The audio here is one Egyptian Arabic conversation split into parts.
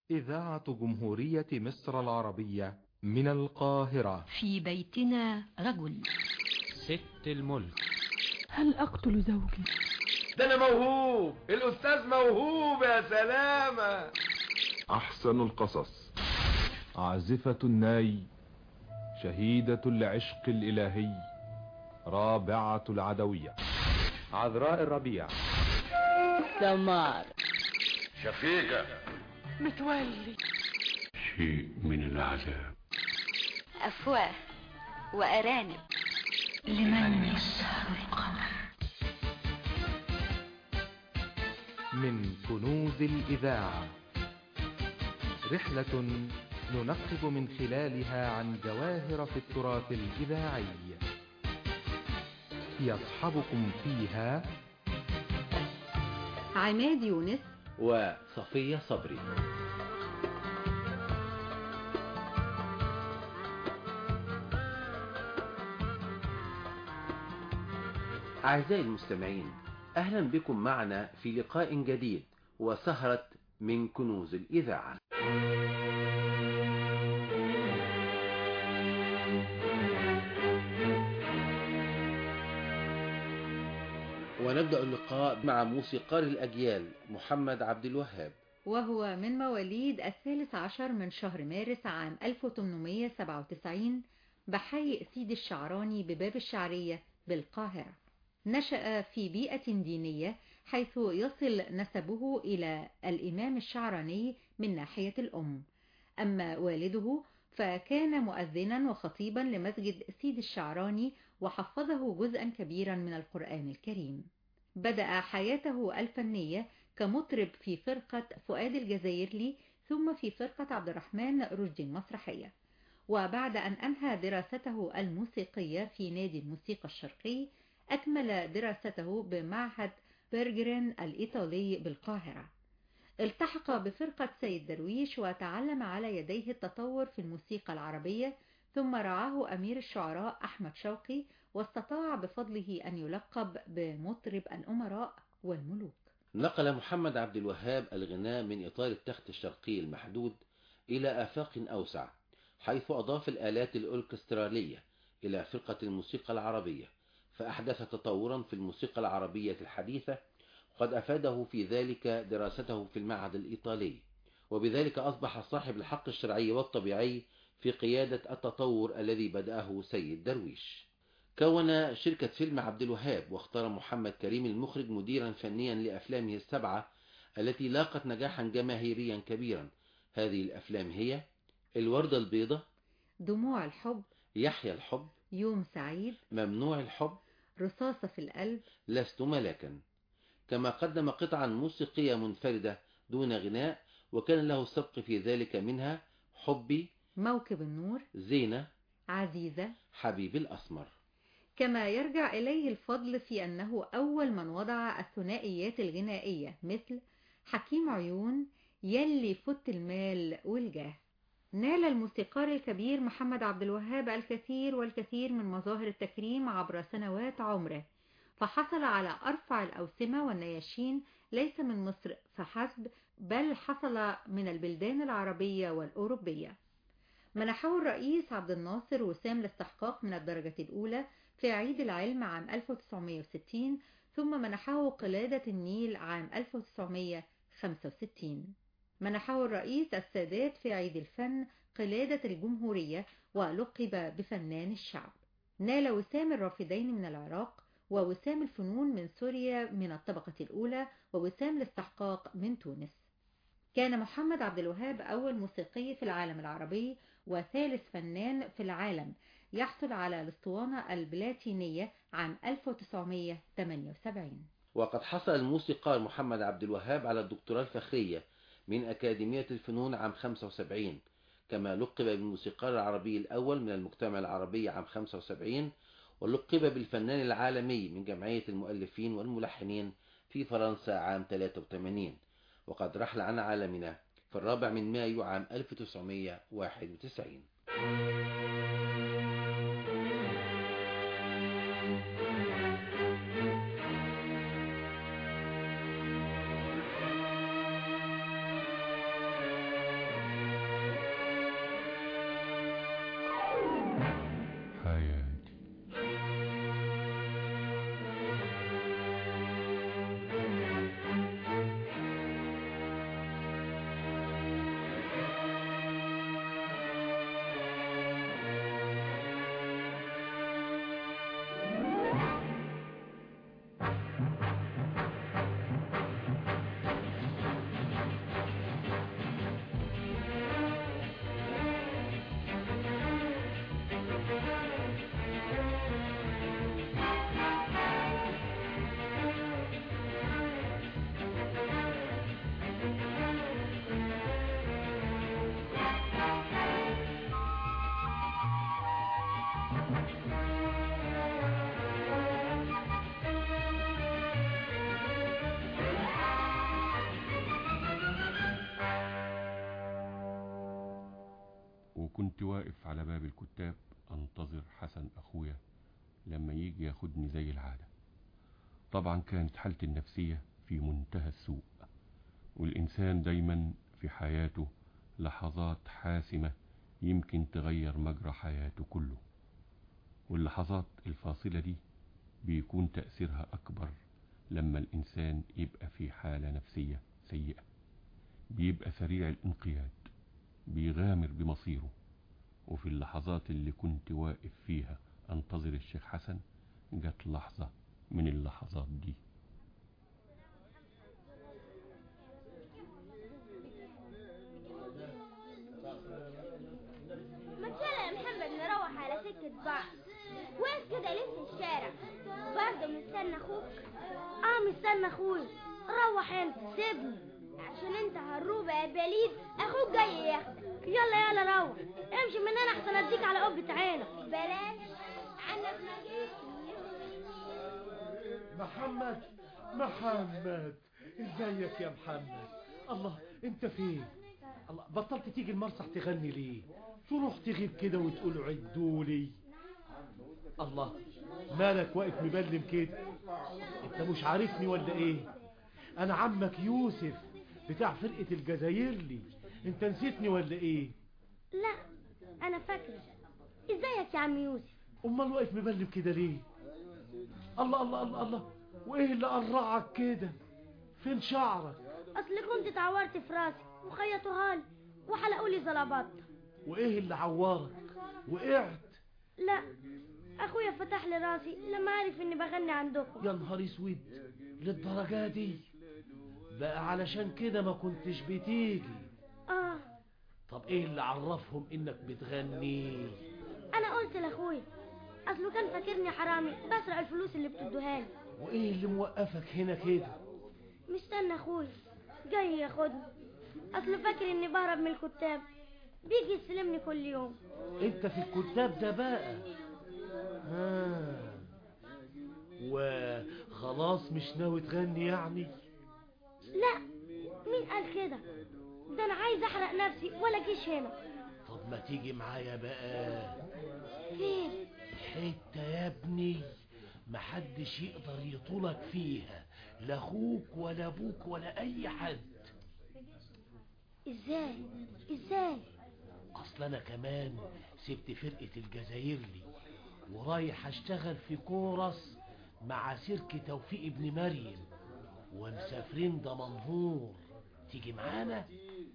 إذاعة جمهورية مصر العربية من القاهرة في بيتنا رجل ست الملك هل أقتل زوجي ده أنا موهوب الأستاذ موهوب يا سلامة أحسن القصص عازفة الناي شهيدة العشق الإلهي رابعة العدوية عذراء الربيع سمار شفيقة متولي شيء من العذاب أفواه وأرانب لمن يسهر القمر من كنوز الإذاعة رحلة ننقب من خلالها عن جواهر في التراث الإذاعي يصحبكم فيها عماد يونس وصفية صبري أعزائي المستمعين أهلا بكم معنا في لقاء جديد وسهرة من كنوز الإذاعة ونبدأ اللقاء مع موسيقار الأجيال محمد عبد الوهاب وهو من مواليد الثالث عشر من شهر مارس عام 1897 بحي سيد الشعراني بباب الشعرية بالقاهرة نشأ في بيئة دينية حيث يصل نسبه إلى الإمام الشعراني من ناحية الأم أما والده فكان مؤذنا وخطيبا لمسجد سيد الشعراني وحفظه جزءا كبيرا من القرآن الكريم بدأ حياته الفنية كمطرب في فرقة فؤاد الجزائرلي ثم في فرقة عبد الرحمن رشدي المسرحية وبعد أن أنهى دراسته الموسيقية في نادي الموسيقى الشرقي أكمل دراسته بمعهد بيرجرين الإيطالي بالقاهرة التحق بفرقة سيد درويش وتعلم على يديه التطور في الموسيقى العربية ثم رعاه أمير الشعراء أحمد شوقي واستطاع بفضله أن يلقب بمطرب الأمراء والملوك نقل محمد عبد الوهاب الغناء من إطار التخت الشرقي المحدود إلى آفاق أوسع حيث أضاف الآلات الأوركسترالية إلى فرقة الموسيقى العربية فأحدث تطورا في الموسيقى العربية الحديثة وقد أفاده في ذلك دراسته في المعهد الإيطالي وبذلك أصبح صاحب الحق الشرعي والطبيعي في قيادة التطور الذي بدأه سيد درويش كون شركة فيلم عبد الوهاب واختار محمد كريم المخرج مديرا فنيا لأفلامه السبعة التي لاقت نجاحا جماهيريا كبيرا هذه الأفلام هي الوردة البيضة دموع الحب يحيى الحب يوم سعيد ممنوع الحب رصاصة في القلب لست ملاكا كما قدم قطعا موسيقية منفردة دون غناء وكان له السبق في ذلك منها حبي موكب النور زينة عزيزة حبيب الأسمر كما يرجع إليه الفضل في أنه أول من وضع الثنائيات الغنائية مثل حكيم عيون يلي فت المال والجاه نال الموسيقار الكبير محمد عبد الوهاب الكثير والكثير من مظاهر التكريم عبر سنوات عمره فحصل على أرفع الأوسمة والنياشين ليس من مصر فحسب بل حصل من البلدان العربية والأوروبية منحه الرئيس عبد الناصر وسام الاستحقاق من الدرجة الأولى في عيد العلم عام 1960 ثم منحه قلادة النيل عام 1965 منحه الرئيس السادات في عيد الفن قلادة الجمهورية ولقب بفنان الشعب نال وسام الرافدين من العراق ووسام الفنون من سوريا من الطبقة الأولى ووسام الاستحقاق من تونس كان محمد عبد الوهاب أول موسيقي في العالم العربي وثالث فنان في العالم يحصل على الاسطوانة البلاتينية عام 1978 وقد حصل الموسيقار محمد عبد الوهاب على الدكتوراه الفخرية من أكاديمية الفنون عام 75 كما لقب بالموسيقار العربي الأول من المجتمع العربي عام 75 ولقب بالفنان العالمي من جمعية المؤلفين والملحنين في فرنسا عام 83 وقد رحل عن عالمنا في الرابع من مايو عام 1991 وكنت واقف على باب الكتاب انتظر حسن اخويا لما يجي ياخدني زي العادة طبعا كانت حالتي النفسية في منتهى السوء والإنسان دايما في حياته لحظات حاسمة يمكن تغير مجرى حياته كله واللحظات الفاصلة دي بيكون تأثيرها أكبر لما الإنسان يبقى في حالة نفسية سيئة بيبقى سريع الانقياد بيغامر بمصيره وفي اللحظات اللي كنت واقف فيها انتظر الشيخ حسن جت لحظة من اللحظات دي ما تشيل يا محمد نروح على سكة بعض وين كده لسه الشارع برضه مستنى اخوك اه مستنى اخوي روح انت سيبني عشان انت هروبة يا بليد اخوك جاي ياخدك يلا يلا روح امشي من هنا احسن اديك على قبة عينك بلاش عنك محمد محمد ازيك يا محمد الله انت فين الله بطلت تيجي المسرح تغني ليه تروح تغيب كده وتقول عدولي الله مالك واقف مبلم كده انت مش عارفني ولا ايه انا عمك يوسف بتاع فرقة الجزايرلي انت نسيتني ولا ايه لا انا فاكرة ازيك يا عم يوسف امال واقف مبلم كده ليه الله الله الله الله وايه اللي قرعك كده فين شعرك اصل كنت اتعورت في راسي وخيطوها لي وحلقوا لي زلبط وايه اللي عورك وقعت لا اخويا فتح لي راسي لما عرف اني بغني عندكم يا نهار اسود للدرجه دي بقى علشان كده ما كنتش بتيجي اه طب ايه اللي عرفهم انك بتغني انا قلت لاخويا اصله كان فاكرني حرامي بسرق الفلوس اللي بتدوها لي وايه اللي موقفك هنا كده مستنى اخويا جاي ياخدني اصله فاكر اني بهرب من الكتاب بيجي يستلمني كل يوم انت في الكتاب ده بقى ها وخلاص مش ناوي تغني يعني لا مين قال كده ده انا عايز احرق نفسي ولا جيش هنا طب ما تيجي معايا بقى فين حتة يا ابني محدش يقدر يطولك فيها لا اخوك ولا ابوك ولا اي حد ازاي ازاي اصل انا كمان سبت فرقة الجزايرلي ورايح اشتغل في كورس مع سيرك توفيق ابن مريم ومسافرين دمنهور تيجي معانا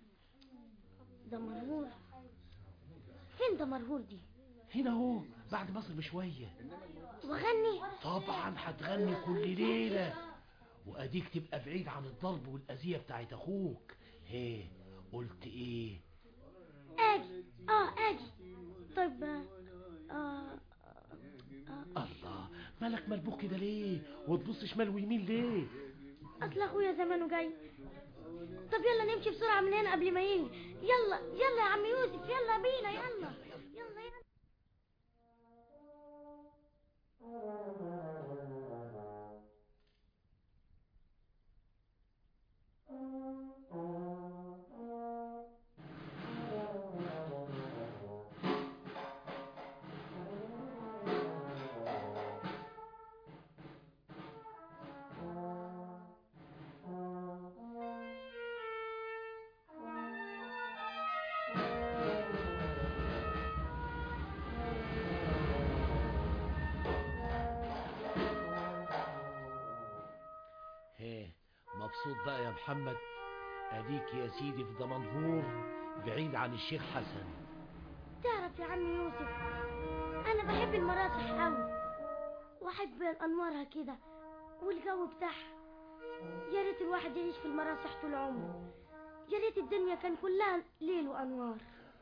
دمنهور فين دمنهور دي هنا اهو بعد مصر بشوية وغني طبعا هتغني كل ليلة واديك تبقى بعيد عن الضرب والأذية بتاعت اخوك هي قلت ايه اجي اه اجي طيب آه آه الله مالك ملبوخ كده ليه وتبص شمال ويمين ليه اصل اخويا زمانه جاي طب يلا نمشي بسرعة من هنا قبل ما يجي يلا يلا يا عم يوسف يلا بينا يلا يلا يلا هيه مبسوط بقى يا محمد اديك يا سيدي في دمنهور بعيد عن الشيخ حسن تعرف يا عم يوسف انا بحب المراسح قوي واحب انوارها كده والجو بتاعها يا ريت الواحد يعيش في المراسح طول عمره يا ريت الدنيا كان كلها ليل وانوار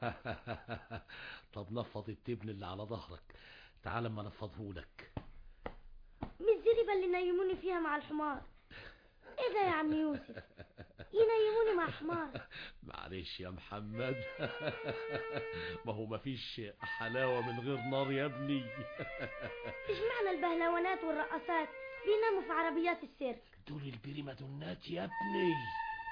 طب نفض التبن اللي على ظهرك تعال اما نفضهولك مش الزريبة اللي نيموني فيها مع الحمار ايه ده يا عم يوسف ينيموني مع حمار معلش يا محمد ما هو مفيش حلاوة من غير نار يا ابني ايش معنى البهلوانات والرقصات بيناموا في عربيات السيرك دول البريمادونات يا ابني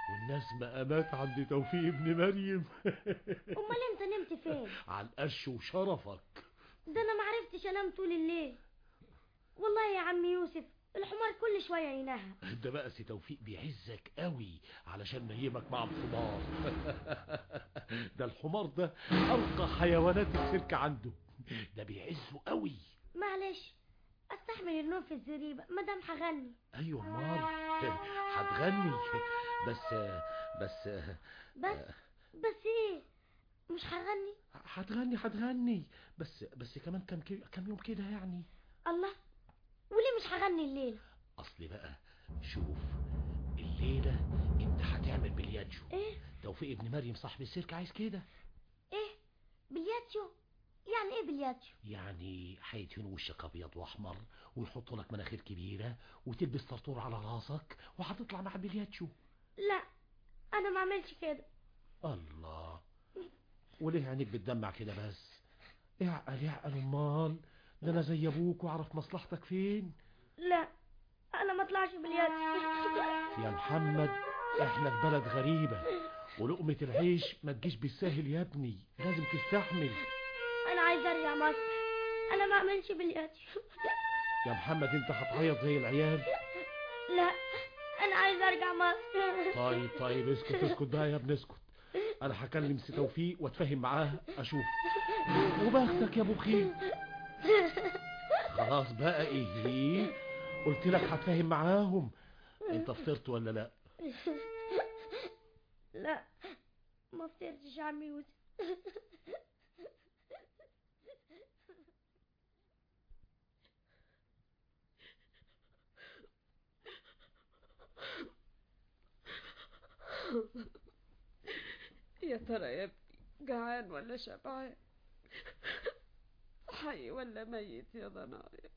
والناس مقامات عند توفيق ابن مريم امال انت نمت فين على القش وشرفك ده انا معرفتش انام طول الليل والله يا عم يوسف الحمار كل شويه ينهى ده بقى سي توفيق بيعزك قوي علشان نيمك مع الحمار ده الحمار ده ارقى حيوانات السيرك عنده ده بيعزه قوي معلش استحمل النوم في الزريبه مادام هغني ايوه امال هتغني بس بس بس بس ايه مش هغني هتغني هتغني بس بس كمان كام كي- كام يوم كده يعني الله وليه مش هغني الليله اصل بقى شوف الليله انت هتعمل بلياتشو ايه توفيق ابن مريم صاحب السيرك عايز كده ايه بلياتشو يعني ايه بلياتشو يعني هيدهنوا وشك ابيض واحمر ويحطوا لك مناخير كبيره وتلبس طرطور على راسك وهتطلع مع بلياتشو لا انا ما اعملش كده الله وليه عينيك بتدمع كده بس اعقل اعقل امال ده انا زي ابوك واعرف مصلحتك فين لا انا ما اطلعش بلياتشو يا محمد احنا في بلد غريبة ولقمة العيش ما تجيش بالساهل يا ابني لازم تستحمل انا عايز ارجع مصر انا ما اعملش بلياتشو يا محمد انت هتعيط زي العيال لا انا عايز ارجع مصر طيب طيب اسكت اسكت بقى يا ابني اسكت انا هكلم سي توفيق واتفاهم معاه اشوف وبختك يا ابو خير خلاص بقى ايه قلت لك هتفاهم معاهم انت فطرت ولا لا لا ما فطرتش يا عم يوسف يا ترى يا ابني جعان ولا شبعان حي ولا ميت يا ضنايا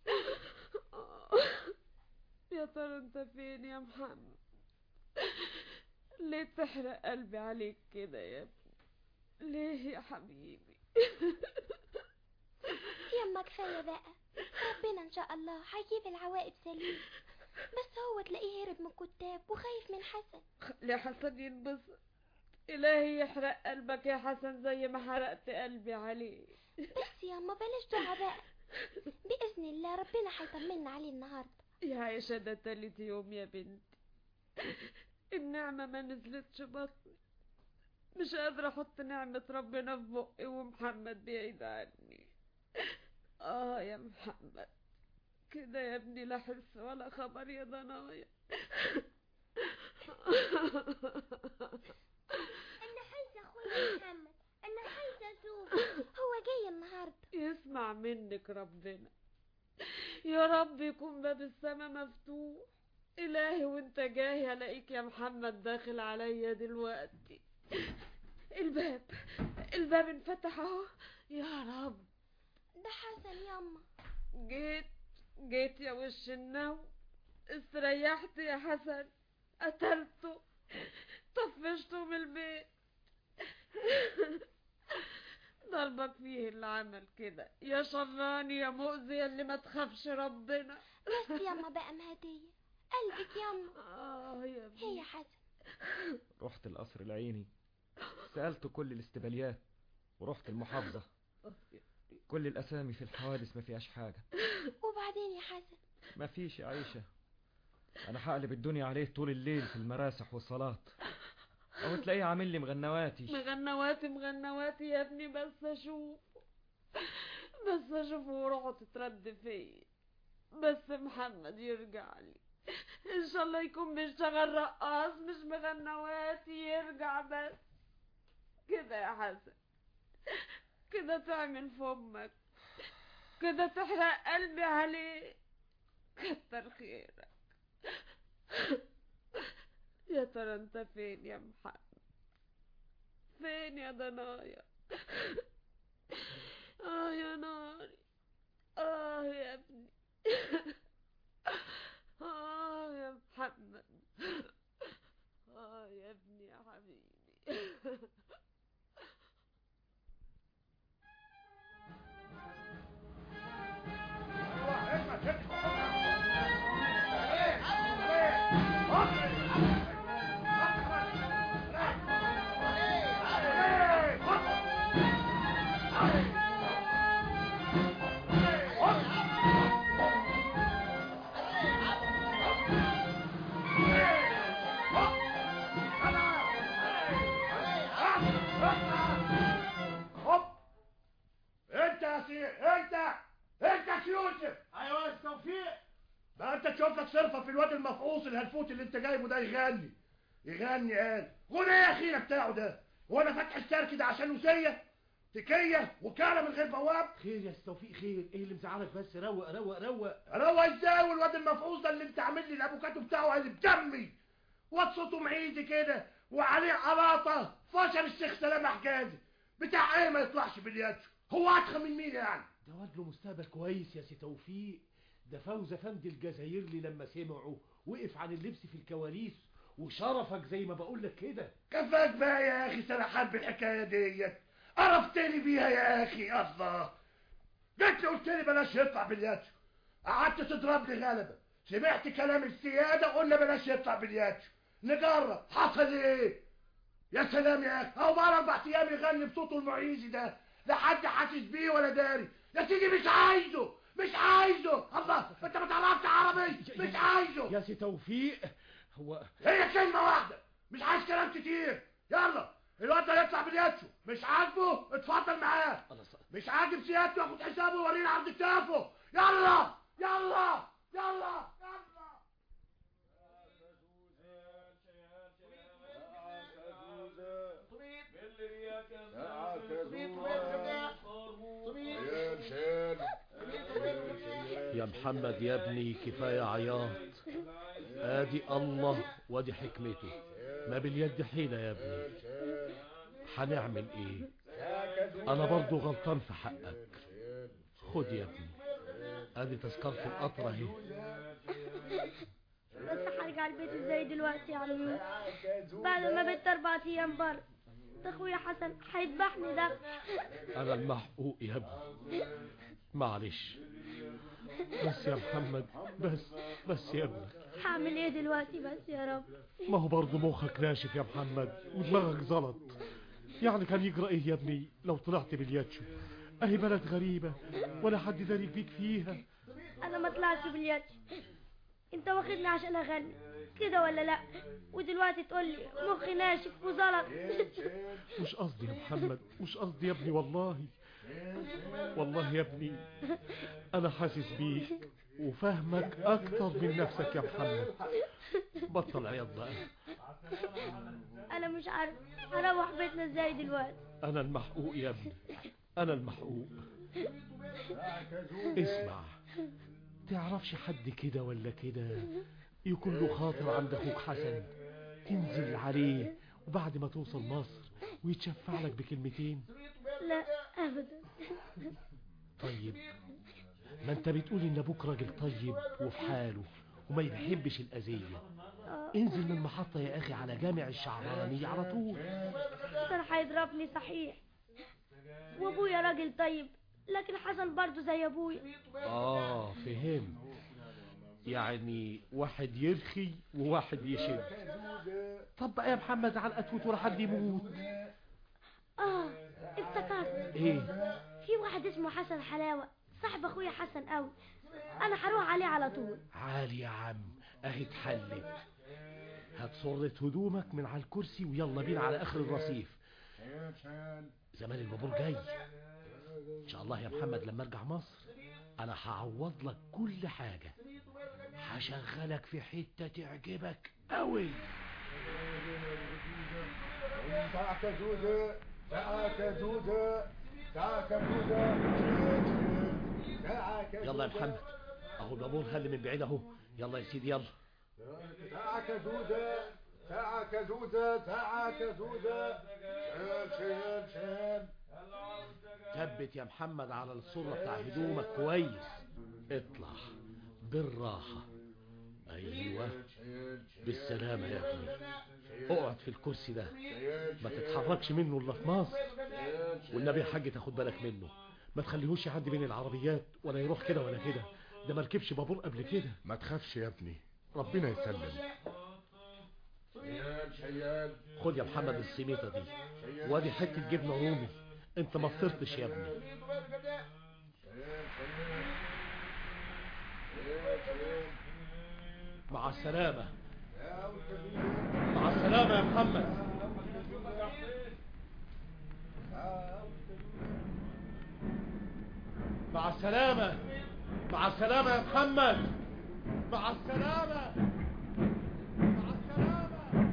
يا ترى انت فين يا محمد ليه تحرق قلبي عليك كده يا ابني ليه يا حبيبي يما كفايه بقى ربنا ان شاء الله هيجيب العواقب سليم بس هو تلاقيه هرب من الكتاب وخايف من حسن خلي حسن ينبسط إلهي يحرق قلبك يا حسن زي ما حرقت قلبي عليه بس يما بلاش دعاء بقى باذن الله ربنا هيطمنا عليه النهارده يا عيشة ده تالت يوم يا بنتي النعمة ما نزلتش بطني مش قادرة احط نعمة ربنا في بقي ومحمد بعيد عني اه يا محمد كده يا ابني لا حس ولا خبر يا ضنايا انا عايزه اخويا محمد انا عايزه اشوفه هو جاي النهارده يسمع منك ربنا يا رب يكون باب السما مفتوح إلهي وانت جاي هلاقيك يا محمد داخل عليا دلوقتي الباب الباب انفتح اهو يا رب ده حسن يما جيت جيت يا وش النوم استريحت يا حسن قتلته طفشته من البيت ضربك فيه اللي عمل كده يا شراني يا مؤذي اللي ما تخافش ربنا بس يما بقى مهديه قلبك يما اه يا ابني هي حسن رحت القصر العيني سألت كل الاستباليات ورحت المحافظة كل الأسامي في الحوادث ما فيهاش حاجة وبعدين يا حسن ما فيش يا عيشة أنا هقلب الدنيا عليه طول الليل في المراسح والصلاة أو تلاقيه عامل لي مغنواتي مغنواتي مغنواتي يا ابني بس اشوف بس اشوفه وروحه تترد فيا بس محمد يرجع لي ان شاء الله يكون بيشتغل رقاص مش مغنواتي يرجع بس كده يا حسن كده تعمل في امك كده تحرق قلبي عليه كتر خيرك يا ترى انت فين يا محمد فين يا ضنايا اه يا ناري اه يا ابني اه يا محمد اه يا ابني يا حبيبي هوب انت يا سي انت انت يا يوسف ايوه يا توفيق بقى انت تشوف لك صرفه في الواد المفقوس الهلفوت اللي انت جايبه ده يغني يغني قال غنى يا اخينا بتاعه ده وانا فاتح السار كده عشان وسيه تكيه وكاله من غير بواب خير يا توفيق خير ايه اللي مزعلك بس روق روق روق روق ازاي والواد المفقوس ده اللي انت عامل لي الافوكاتو بتاعه اللي بدمي واد صوته معيدي كده وعليه علاطه فشل الشيخ سلام حجازي بتاع ايه ما يطلعش باليد هو اتخن من مين يعني ده واد له مستقبل كويس يا سي توفيق ده فوز افندي الجزايرلي لما سمعه وقف عن اللبس في الكواليس وشرفك زي ما بقول لك كده كفاك بقى يا اخي سرحان بالحكايه ديت عرفتني بيها يا اخي الله جيت لي قلت لي بلاش يطلع باليد قعدت تضربني غلبه سمعت كلام السياده قلنا بلاش يطلع باليد نجرب حصل ايه يا سلام يا اخي اهو بقى اربع ايام يغني بصوته المعيزي ده لا حد حاسس بيه ولا داري يا سيدي مش عايزه مش عايزه الله انت ما تعرفش عربي مش عايزه يا سي توفيق هو هي كلمة واحدة مش عايز كلام كتير يلا الواد ده يطلع بالياتشو مش عاجبه اتفضل معاه مش عاجب سيادته ياخد حسابه وورينا عرض كتافه يلا يلا يلا يا محمد يا ابني كفاية عياط ادي الله وادي حكمته ما باليد حيلة يا ابني هنعمل ايه انا برضو غلطان في حقك خد يا ابني ادي تذكرة القطر اهي بس هرجع البيت ازاي دلوقتي يا عم يوسف بعد ما بيت اربع ايام بره ده اخويا حسن هيذبحني ده انا المحقوق يا ابني معلش بس يا محمد بس بس يا ابني هعمل ايه دلوقتي بس يا رب ما هو برضه مخك ناشف يا محمد ودماغك زلط يعني كان يجرى ايه يا ابني لو طلعت بالياتشو اهي بلد غريبة ولا حد داري بيك فيها انا ما طلعتش باليد انت واخدني عشان اغني كده ولا لا ودلوقتي تقول لي مخي ناشف وزلط مش قصدي يا محمد مش قصدي يا ابني والله والله يا ابني انا حاسس بيك وفاهمك اكتر من نفسك يا محمد بطل عياط بقى انا مش عارف هروح بيتنا ازاي دلوقتي انا المحقوق يا ابني انا المحقوق اسمع تعرفش حد كده ولا كده يكون له خاطر عند اخوك حسن تنزل عليه وبعد ما توصل مصر ويتشفع لك بكلمتين لا ابدا طيب ما انت بتقول ان ابوك راجل طيب وفي حاله وما يحبش الاذيه انزل من المحطه يا اخي على جامع الشعراني على طول كان هيضربني صحيح وابويا راجل طيب لكن حسن برضه زي ابويا اه فهمت يعني واحد يرخي وواحد يشد طب بقى يا محمد على القتوت ولا حد يموت اه افتكرت ايه في واحد اسمه حسن حلاوة صاحب اخويا حسن قوي انا هروح عليه على طول عالي يا عم اهي اتحلت هات صرة هدومك من على الكرسي ويلا بينا على اخر الرصيف زمان البابور جاي ان شاء الله يا محمد لما ارجع مصر انا هعوض لك كل حاجة هشغلك في حتة تعجبك قوي تعك جودة تعك جودة تعك جودة تعك يلا يا محمد اهو البابور هل من بعيد اهو يلا يا سيدي يلا تعك جودة تعك جودة تعك جودة شيل شيل شيل ثبت يا محمد على الصورة بتاع هدومك كويس اطلع بالراحة ايوه بالسلامة يا ابني اقعد في الكرسي ده ما تتحركش منه الا في مصر والنبي يا حاج تاخد بالك منه ما تخليهوش يعدي بين العربيات ولا يروح كده ولا كده ده ما ركبش بابور قبل كده ما تخافش يا ابني ربنا يسلم خد يا محمد السميطة دي وادي حتة جبنة رومي انت ما فطرتش يا ابني مع السلامة مع السلامة يا محمد مع السلامة مع السلامة يا محمد مع السلامة مع السلامة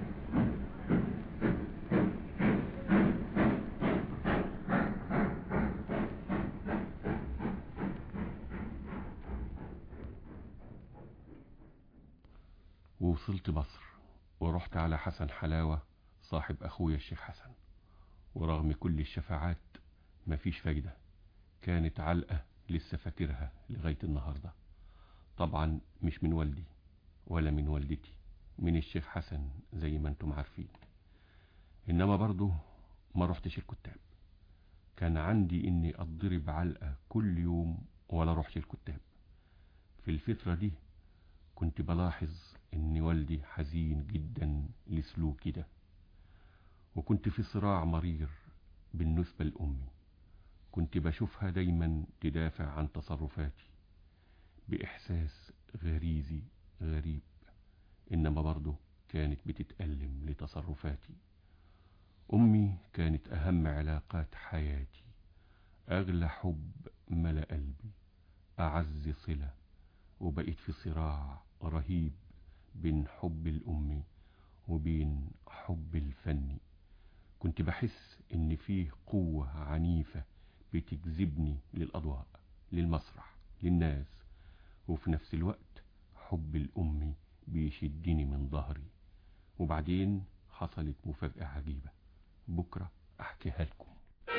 ووصلت مصر ورحت على حسن حلاوة صاحب أخويا الشيخ حسن ورغم كل الشفاعات مفيش فايدة كانت علقة لسه فاكرها لغاية النهاردة طبعا مش من والدي ولا من والدتي من الشيخ حسن زي ما انتم عارفين انما برضه ما رحتش الكتاب كان عندي اني اضرب علقة كل يوم ولا روحش الكتاب في الفترة دي كنت بلاحظ ان والدي حزين جدا لسلوكي ده وكنت في صراع مرير بالنسبة لأمي كنت بشوفها دايما تدافع عن تصرفاتي بإحساس غريزي غريب إنما برضه كانت بتتألم لتصرفاتي أمي كانت أهم علاقات حياتي أغلى حب ملأ قلبي أعز صلة وبقيت في صراع رهيب بين حب الأم وبين حب الفن كنت بحس إن فيه قوة عنيفة بتجذبني للأضواء للمسرح للناس وفي نفس الوقت حب الأم بيشدني من ظهري وبعدين حصلت مفاجأة عجيبة بكرة أحكيها لكم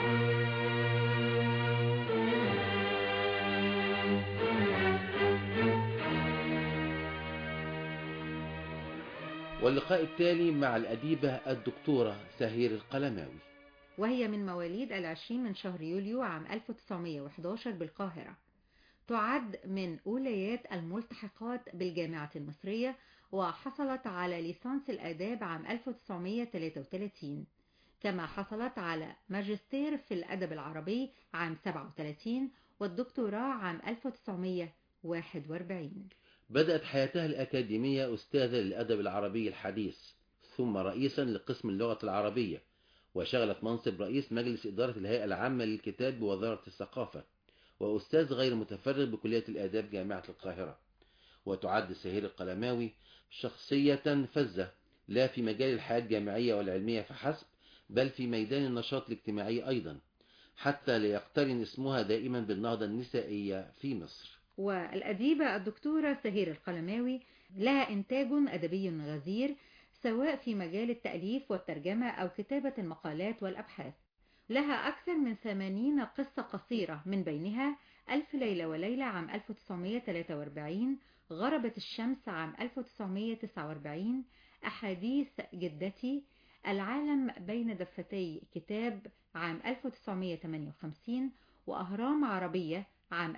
واللقاء التالي مع الأديبة الدكتورة سهير القلماوي وهي من مواليد العشرين من شهر يوليو عام 1911 بالقاهرة تعد من أوليات الملتحقات بالجامعة المصرية وحصلت على ليسانس الآداب عام 1933 كما حصلت على ماجستير في الأدب العربي عام 37 والدكتوراه عام 1941 بدأت حياتها الأكاديمية أستاذة للأدب العربي الحديث ثم رئيسا لقسم اللغة العربية وشغلت منصب رئيس مجلس إدارة الهيئة العامة للكتاب بوزارة الثقافة وأستاذ غير متفرغ بكلية الآداب جامعة القاهرة وتعد سهير القلماوي شخصية فزة لا في مجال الحياة الجامعية والعلمية فحسب بل في ميدان النشاط الاجتماعي أيضا حتى ليقترن اسمها دائما بالنهضة النسائية في مصر والأديبة الدكتورة سهير القلماوي لها إنتاج أدبي غزير سواء في مجال التأليف والترجمة أو كتابة المقالات والأبحاث لها أكثر من ثمانين قصة قصيرة من بينها ألف ليلة وليلة عام 1943 غربت الشمس عام 1949 أحاديث جدتي العالم بين دفتي كتاب عام 1958 وأهرام عربية عام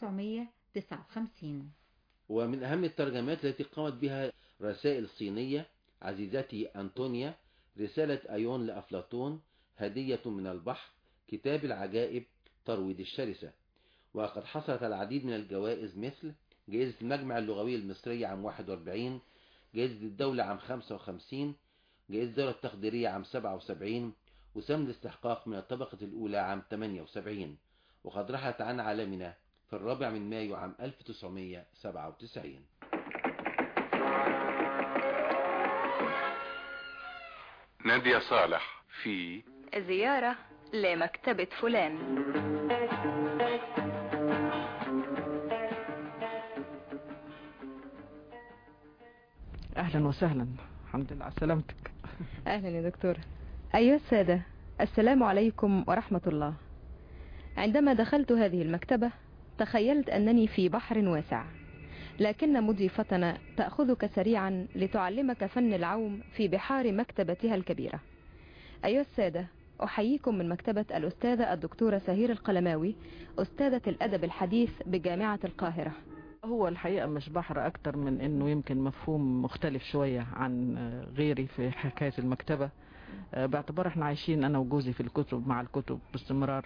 1959 ومن أهم الترجمات التي قامت بها رسائل صينية عزيزتي أنطونيا رسالة أيون لأفلاطون هدية من البحر كتاب العجائب ترويد الشرسة وقد حصلت العديد من الجوائز مثل جائزة المجمع اللغوي المصري عام 41 جائزة الدولة عام 55 جائزة الدولة التقديرية عام 77 وسم الاستحقاق من الطبقة الأولى عام 78 وقد رحلت عن عالمنا في الرابع من مايو عام 1997 نادية صالح في زيارة لمكتبة فلان أهلا وسهلا الحمد لله على سلامتك أهلا يا دكتور أيها السادة السلام عليكم ورحمة الله عندما دخلت هذه المكتبة تخيلت أنني في بحر واسع لكن مضيفتنا تأخذك سريعا لتعلمك فن العوم في بحار مكتبتها الكبيرة أيها السادة أحييكم من مكتبة الأستاذة الدكتورة سهير القلماوي أستاذة الأدب الحديث بجامعة القاهرة هو الحقيقة مش بحر أكتر من أنه يمكن مفهوم مختلف شوية عن غيري في حكاية المكتبة آه، باعتبار احنا عايشين انا وجوزي في الكتب مع الكتب باستمرار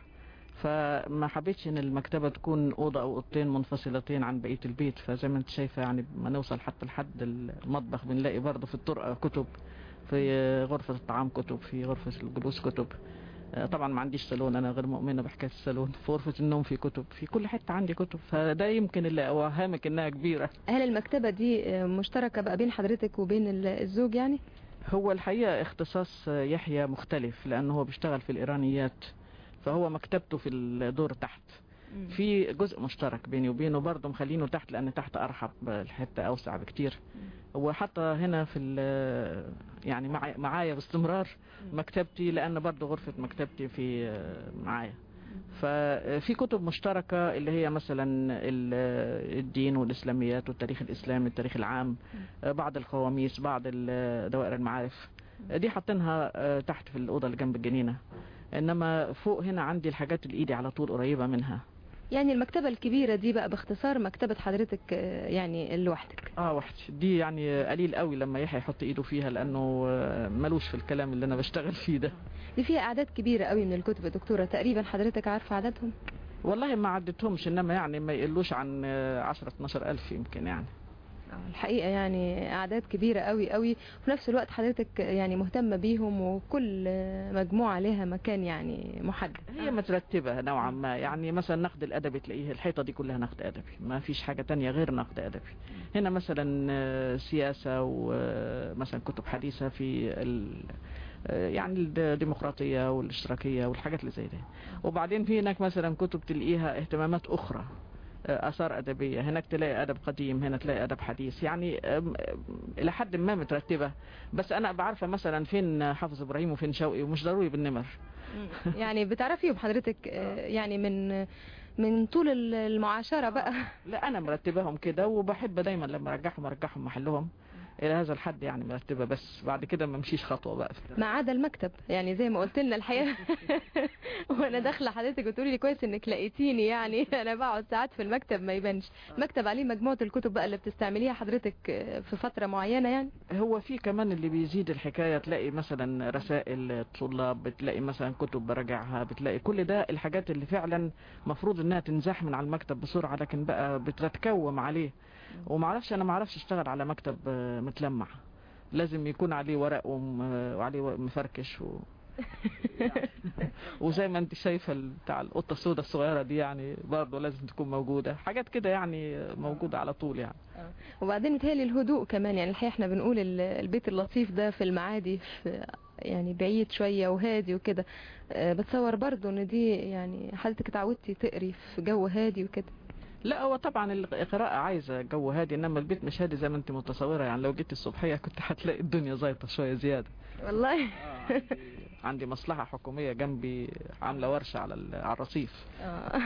فما حبيتش ان المكتبة تكون اوضة او اوضتين منفصلتين عن بقية البيت فزي ما انت شايفة يعني ما نوصل حتى لحد المطبخ بنلاقي برضه في الطرقة كتب في غرفة الطعام كتب في غرفة الجلوس كتب آه، طبعا ما عنديش صالون انا غير مؤمنة بحكاية الصالون في غرفة النوم في كتب في كل حتة عندي كتب فده يمكن اللي اوهمك انها كبيرة هل المكتبة دي آه، مشتركة بقى بين حضرتك وبين ال- الزوج يعني هو الحقيقة اختصاص يحيى مختلف لأنه هو بيشتغل في الإيرانيات فهو مكتبته في الدور تحت في جزء مشترك بيني وبينه برضه مخلينه تحت لأن تحت أرحب الحتة أوسع بكتير وحتى هنا في ال- يعني معي- معايا باستمرار مكتبتي لأن برضه غرفة مكتبتي في معايا ففي كتب مشتركة اللي هي مثلا ال- الدين والإسلاميات والتاريخ الإسلامي التاريخ العام بعض القواميس بعض ال- دوائر المعارف دي حاطينها آه، تحت في الأوضة اللي جنب الجنينة إنما فوق هنا عندي الحاجات اللي إيدي على طول قريبة منها يعني المكتبة الكبيرة دي بقى باختصار مكتبة حضرتك آه، يعني لوحدك اه وحدي دي يعني قليل قوي لما يحيى يحط ايده فيها لانه آه، ملوش في الكلام اللي انا بشتغل فيه ده دي فيها أعداد كبيرة قوي من الكتب يا دكتورة تقريبا حضرتك عارفة عددهم والله ما عدتهمش انما يعني ما يقلوش عن آه، 10 12 الف يمكن يعني الحقيقة يعني أعداد كبيرة قوي قوي وفي نفس الوقت حضرتك يعني مهتمة بيهم وكل مجموعة لها مكان يعني محدد هي مترتبة نوعا ما يعني مثلا نقد الأدبي تلاقيه الحيطة دي كلها نقد أدبي ما فيش حاجة تانية غير نقد أدبي هنا مثلا آه، سياسة ومثلا كتب حديثة في ال آه، يعني الديمقراطية والاشتراكية والحاجات اللي زي دي وبعدين في هناك مثلا كتب تلاقيها اهتمامات أخرى آه، آثار أدبية هناك تلاقي أدب قديم هنا تلاقي أدب حديث يعني آم، آم، إلى حد ما مترتبة بس أنا بعرفة مثلا فين حافظ إبراهيم وفين شوقي ومش ضروري بالنمر يعني بتعرفيهم حضرتك آه، يعني من من طول ال- المعاشرة بقى لا انا مرتباهم كده وبحب دايما لما ارجعهم ارجعهم محلهم الى هذا الحد يعني مرتبه بس بعد كده ما امشيش خطوه بقى ما عدا المكتب يعني زي ما قلت لنا الحقيقة وانا داخلة حضرتك وتقولي لي كويس انك لقيتيني يعني انا بقعد ساعات في المكتب ما يبانش مكتب عليه مجموعة الكتب بقى اللي بتستعمليها حضرتك آه، في فترة معينة يعني هو في كمان اللي بيزيد الحكايه تلاقي مثلا رسائل طلاب بتلاقي مثلا كتب براجعها بتلاقي كل ده الحاجات اللي فعلا مفروض انها تنزاح من على المكتب بسرعه لكن بقى بتتكوم عليه ومعرفش انا معرفش اشتغل على مكتب آه، متلمع لازم يكون عليه ورق وم- آه، وعليه ورق مفركش و... وزي ما انت شايفه ال- بتاع القطه السوداء الصغيره دي يعني برضه لازم تكون موجوده حاجات كده يعني موجوده على طول يعني وبعدين متهيألي الهدوء كمان يعني الحقيقة احنا بنقول ال- البيت اللطيف ده في المعادي في يعني بعيد شوية وهادي وكده آه، بتصور برضو ان دي يعني حضرتك اتعودتي تقري في جو هادي وكده لا هو طبعا القراءة عايزة جو هادي انما البيت مش هادي زي ما انت متصورة يعني لو جيت الصبحية كنت هتلاقي الدنيا زيطة شوية زيادة والله عندي مصلحة حكومية جنبي عاملة ورشة على ال- على الرصيف آه.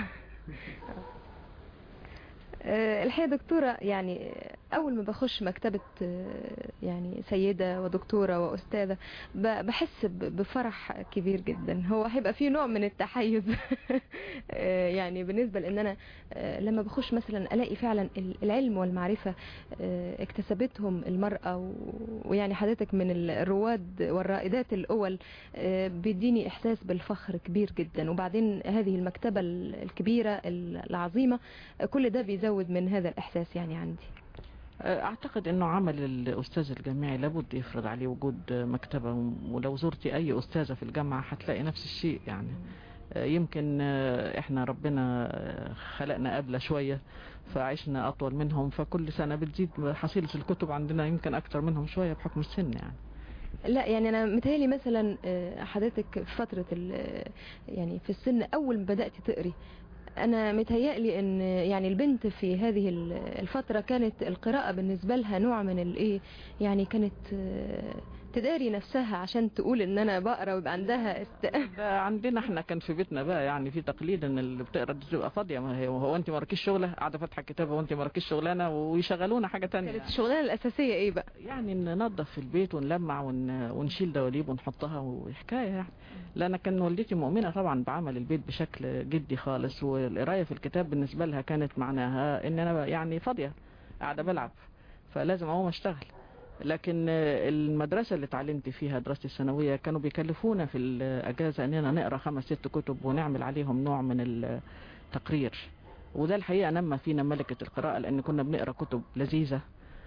آه، الحقيقة دكتورة يعني أول ما بخش مكتبة آه، يعني سيدة ودكتورة وأستاذة ب- بحس ب- بفرح كبير جدا هو هيبقى فيه نوع من التحيز آه، يعني بالنسبة لأن أنا آه، لما بخش مثلا ألاقي فعلا ال- العلم والمعرفة آه، اكتسبتهم المرأة و- ويعني حضرتك من الرواد والرائدات الأول آه، بيديني إحساس بالفخر كبير جدا وبعدين هذه المكتبة ال- الكبيرة ال- العظيمة آه، كل ده بيزود من هذا الإحساس يعني عندي اعتقد انه عمل الاستاذ الجامعي لابد يفرض عليه وجود مكتبة ولو زرتي اي استاذة في الجامعة هتلاقي نفس الشيء يعني آه، يمكن آه، احنا ربنا آه، خلقنا قبل شوية فعشنا اطول منهم فكل سنة بتزيد حصيلة الكتب عندنا يمكن اكتر منهم شوية بحكم السن يعني لا يعني انا متهيألي مثلا آه، حضرتك في فترة ال- يعني في السن اول ما بدأت تقري انا متهيألي ان يعني البنت في هذه ال- الفترة كانت القراءة بالنسبة لها نوع من الايه يعني كانت آه، تداري نفسها عشان تقول ان انا بقرا ويبقى عندها است... ده عندنا احنا كان في بيتنا بقى يعني في تقليد ان اللي بتقرا دي تبقى فاضيه ما هي هو انت مالكيش شغله قاعده فاتحه كتاب وانت مالكيش شغلانه ويشغلونا حاجه تانية كانت الشغلانة الاساسية ايه بقى يعني ننظف في البيت ونلمع ون... ونشيل دواليب ونحطها وحكايه يعني لان كان والدتي مؤمنه طبعا بعمل البيت بشكل جدي خالص والقرايه في الكتاب بالنسبه لها كانت معناها ان انا يعني فاضيه قاعده بلعب فلازم اقوم اشتغل لكن آه، المدرسة اللي اتعلمت فيها دراستي الثانوية كانوا بيكلفونا في الأجازة أننا نقرأ خمس ست كتب ونعمل عليهم نوع من التقرير وده الحقيقة نمى فينا ملكة القراءة لأن كنا بنقرأ كتب لذيذة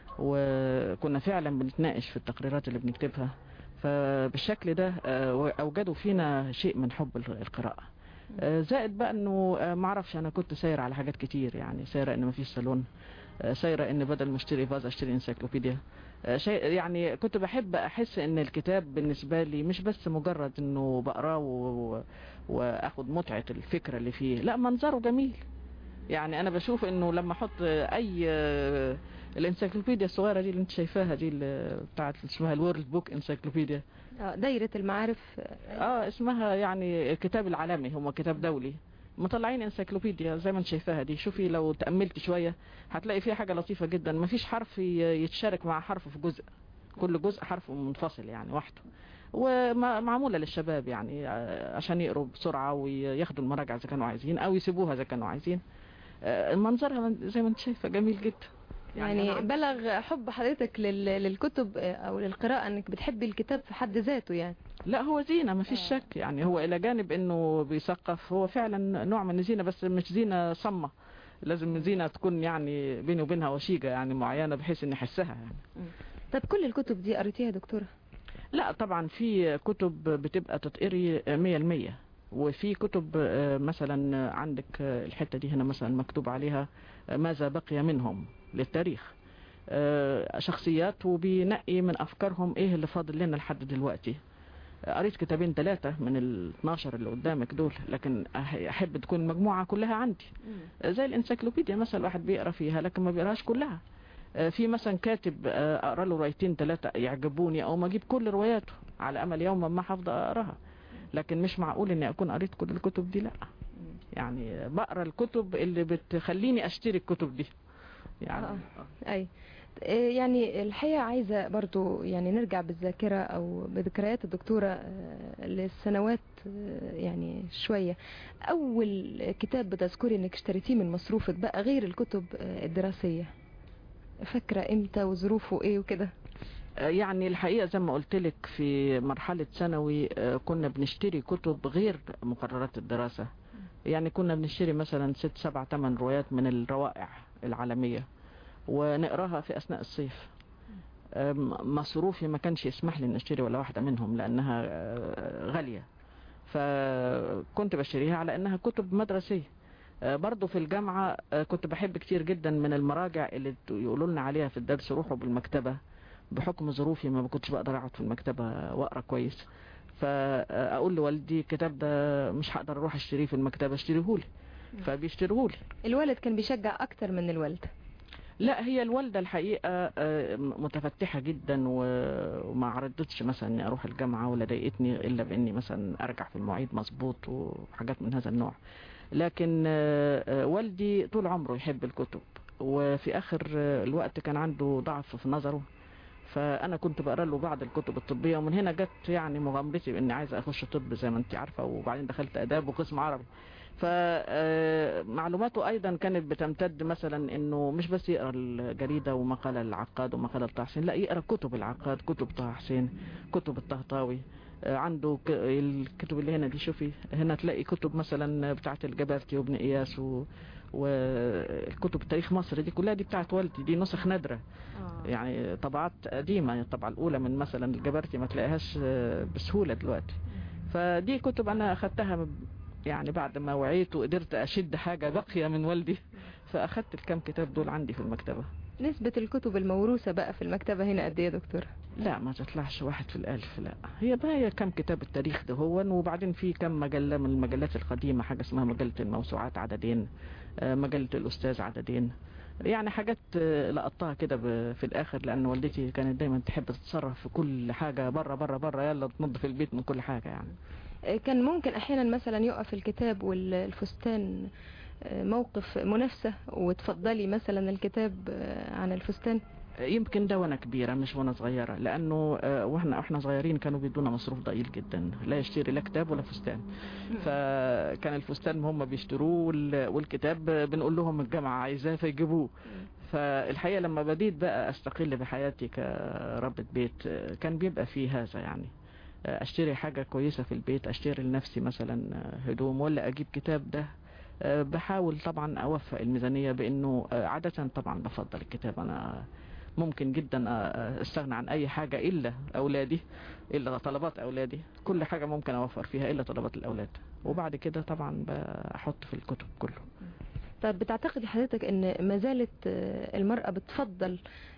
وكنا فعلا بنتناقش في التقريرات اللي بنكتبها فبالشكل ده آه، أوجدوا فينا شيء من حب القراءة آه، زائد بقى انه آه، معرفش انا كنت ساير على حاجات كتير يعني سايرة ان مفيش صالون آه، سايرة ان بدل ما اشتري فاز اشتري انسيكلوبيديا آه، شيء يعني كنت بحب احس ان الكتاب بالنسبة لي مش بس مجرد انه بقراه و- واخد متعة الفكرة اللي فيه لا منظره جميل يعني انا بشوف انه لما احط اي آه، الانسيكلوبيديا الصغيرة دي اللي انت شايفاها دي اللي بتاعت اسمها الورلد بوك انسيكلوبيديا آه، دايرة المعارف اه اسمها يعني الكتاب العالمي هو كتاب دولي مطلعين انسيكلوبيديا زي ما انت شايفاها دي شوفي لو تأملت شوية هتلاقي فيها حاجة لطيفة جدا مفيش حرف ي- يتشارك مع حرف في جزء كل جزء حرف منفصل يعني وحده ومعمولة للشباب يعني آه، عشان يقروا بسرعة وياخدوا المراجعة إذا كانوا عايزين أو يسيبوها إذا كانوا عايزين آه، منظرها من- زي ما انت شايفة جميل جدا يعني بلغ حب حضرتك لل- للكتب آه، او للقراءة انك بتحبي الكتاب في حد ذاته يعني لا هو زينة ما فيش شك يعني هو إلى جانب إنه بيثقف هو فعلا نوع من الزينة بس مش زينة صمة لازم زينة تكون يعني بيني وبينها وشيجة يعني معينة بحيث إني أحسها يعني طب كل الكتب دي قريتيها يا دكتورة لا طبعا في كتب بتبقى تتقري مية المية وفي كتب آه، مثلا عندك آه، الحتة دي هنا مثلا مكتوب عليها آه، ماذا بقي منهم للتاريخ آه، شخصيات وبينقي من أفكارهم إيه اللي فاضل لنا لحد دلوقتي قريت كتابين ثلاثة من ال 12 اللي قدامك دول لكن أح- أحب تكون المجموعة كلها عندي زي الانسيكلوبيديا مثلا الواحد بيقرا فيها لكن ما بيقراش كلها آه، في مثلا كاتب آه، اقرا له روايتين ثلاثة يعجبوني او ما اجيب كل رواياته على امل يوما ما هفضل اقراها لكن مش معقول اني اكون قريت كل الكتب دي لا يعني بقرا الكتب اللي بتخليني اشتري الكتب دي يعني آه. اي آه، يعني الحقيقة عايزة برضو يعني نرجع بالذاكرة او بذكريات الدكتورة آه، للسنوات آه، يعني شوية اول كتاب بتذكري انك اشتريتيه من مصروفك بقى غير الكتب آه، الدراسية فاكرة امتى وظروفه ايه وكده آه، يعني الحقيقة زي ما قلت لك في مرحلة ثانوي آه، كنا بنشتري كتب غير مقررات الدراسة يعني كنا بنشتري مثلا ست سبع ثمان روايات من الروائع العالمية ونقراها في أثناء الصيف آم، مصروفي ما كانش يسمح لي ان اشتري ولا واحدة منهم لأنها آه، غالية فكنت بشتريها على أنها كتب مدرسية آه، برضو في الجامعة آه، كنت بحب كتير جدا من المراجع اللي يقولوا لنا عليها في الدرس روحوا بالمكتبة بحكم ظروفي ما كنتش بقدر اقعد في المكتبة واقرا كويس فاقول لوالدي الكتاب ده مش هقدر اروح اشتريه في المكتبة اشتريهولي فبيشتريهولي الوالد كان بيشجع اكتر من الوالدة لا هي الوالدة الحقيقة آه، متفتحة جدا و- وما عرضتش مثلا اني اروح الجامعة ولا ضايقتني الا باني مثلا ارجع في المواعيد مظبوط وحاجات من هذا النوع لكن آه، آه، والدي طول عمره يحب الكتب وفي اخر آه، الوقت كان عنده ضعف في نظره فانا كنت بقرا له بعض الكتب الطبيه ومن هنا جت يعني مغامرتي باني عايزه اخش طب زي ما انت عارفه وبعدين دخلت اداب وقسم عربي فمعلوماته ايضا كانت بتمتد مثلا انه مش بس يقرا الجريده ومقاله العقاد ومقاله طه حسين لا يقرا كتب العقاد كتب طه حسين كتب الطهطاوي آه، عنده ك- الكتب اللي هنا دي شوفي هنا تلاقي كتب مثلا بتاعه الجبرتي وابن اياس و والكتب تاريخ مصر دي كلها دي بتاعت والدي دي نسخ نادرة يعني طبعات قديمة يعني الطبعة الأولى من مثلا الجبرتي ما تلاقيهاش آه، بسهولة دلوقتي فدي كتب أنا أخدتها ب- يعني بعد ما وعيت وقدرت أشد حاجة باقية من والدي فأخدت الكام كتاب دول عندي في المكتبة نسبة الكتب الموروثة بقى في المكتبة هنا قد ايه يا دكتورة لا ما تطلعش واحد في الألف لا هي بقى هي كم كتاب التاريخ ده هو وبعدين في كم مجلة من المجلات القديمة حاجة اسمها مجلة الموسوعات عددين آه، مجلة الأستاذ عددين يعني حاجات آه، لقطتها كده ب- في الآخر لأن والدتي كانت دايما تحب تتصرف في كل حاجة بره بره بره يلا تنظف البيت من كل حاجة يعني آه، كان ممكن احيانا مثلا يقف الكتاب والفستان آه، موقف منافسة وتفضلي مثلا الكتاب آه، عن الفستان يمكن ده وانا كبيرة مش وانا صغيرة لانه آه، واحنا احنا صغيرين كانوا بيدونا مصروف ضئيل جدا لا يشتري لا كتاب ولا فستان فكان الفستان هم بيشتروه وال- والكتاب بنقول لهم الجامعة عايزاه فيجيبوه فالحقيقة لما بديت بقى استقل بحياتي كربة بيت آه، كان بيبقى فيه هذا يعني آه، اشتري حاجة كويسة في البيت اشتري لنفسي مثلا آه، هدوم ولا اجيب كتاب ده آه، بحاول طبعا اوفق الميزانية بانه آه، عادة طبعا بفضل الكتاب انا ممكن جدا آه، استغنى عن اي حاجة الا اولادي الا طلبات اولادي كل حاجة ممكن اوفر فيها الا طلبات الاولاد وبعد كده طبعا بحط في الكتب كله طب بتعتقدي حضرتك ان ما زالت آه، المرأة بتفضل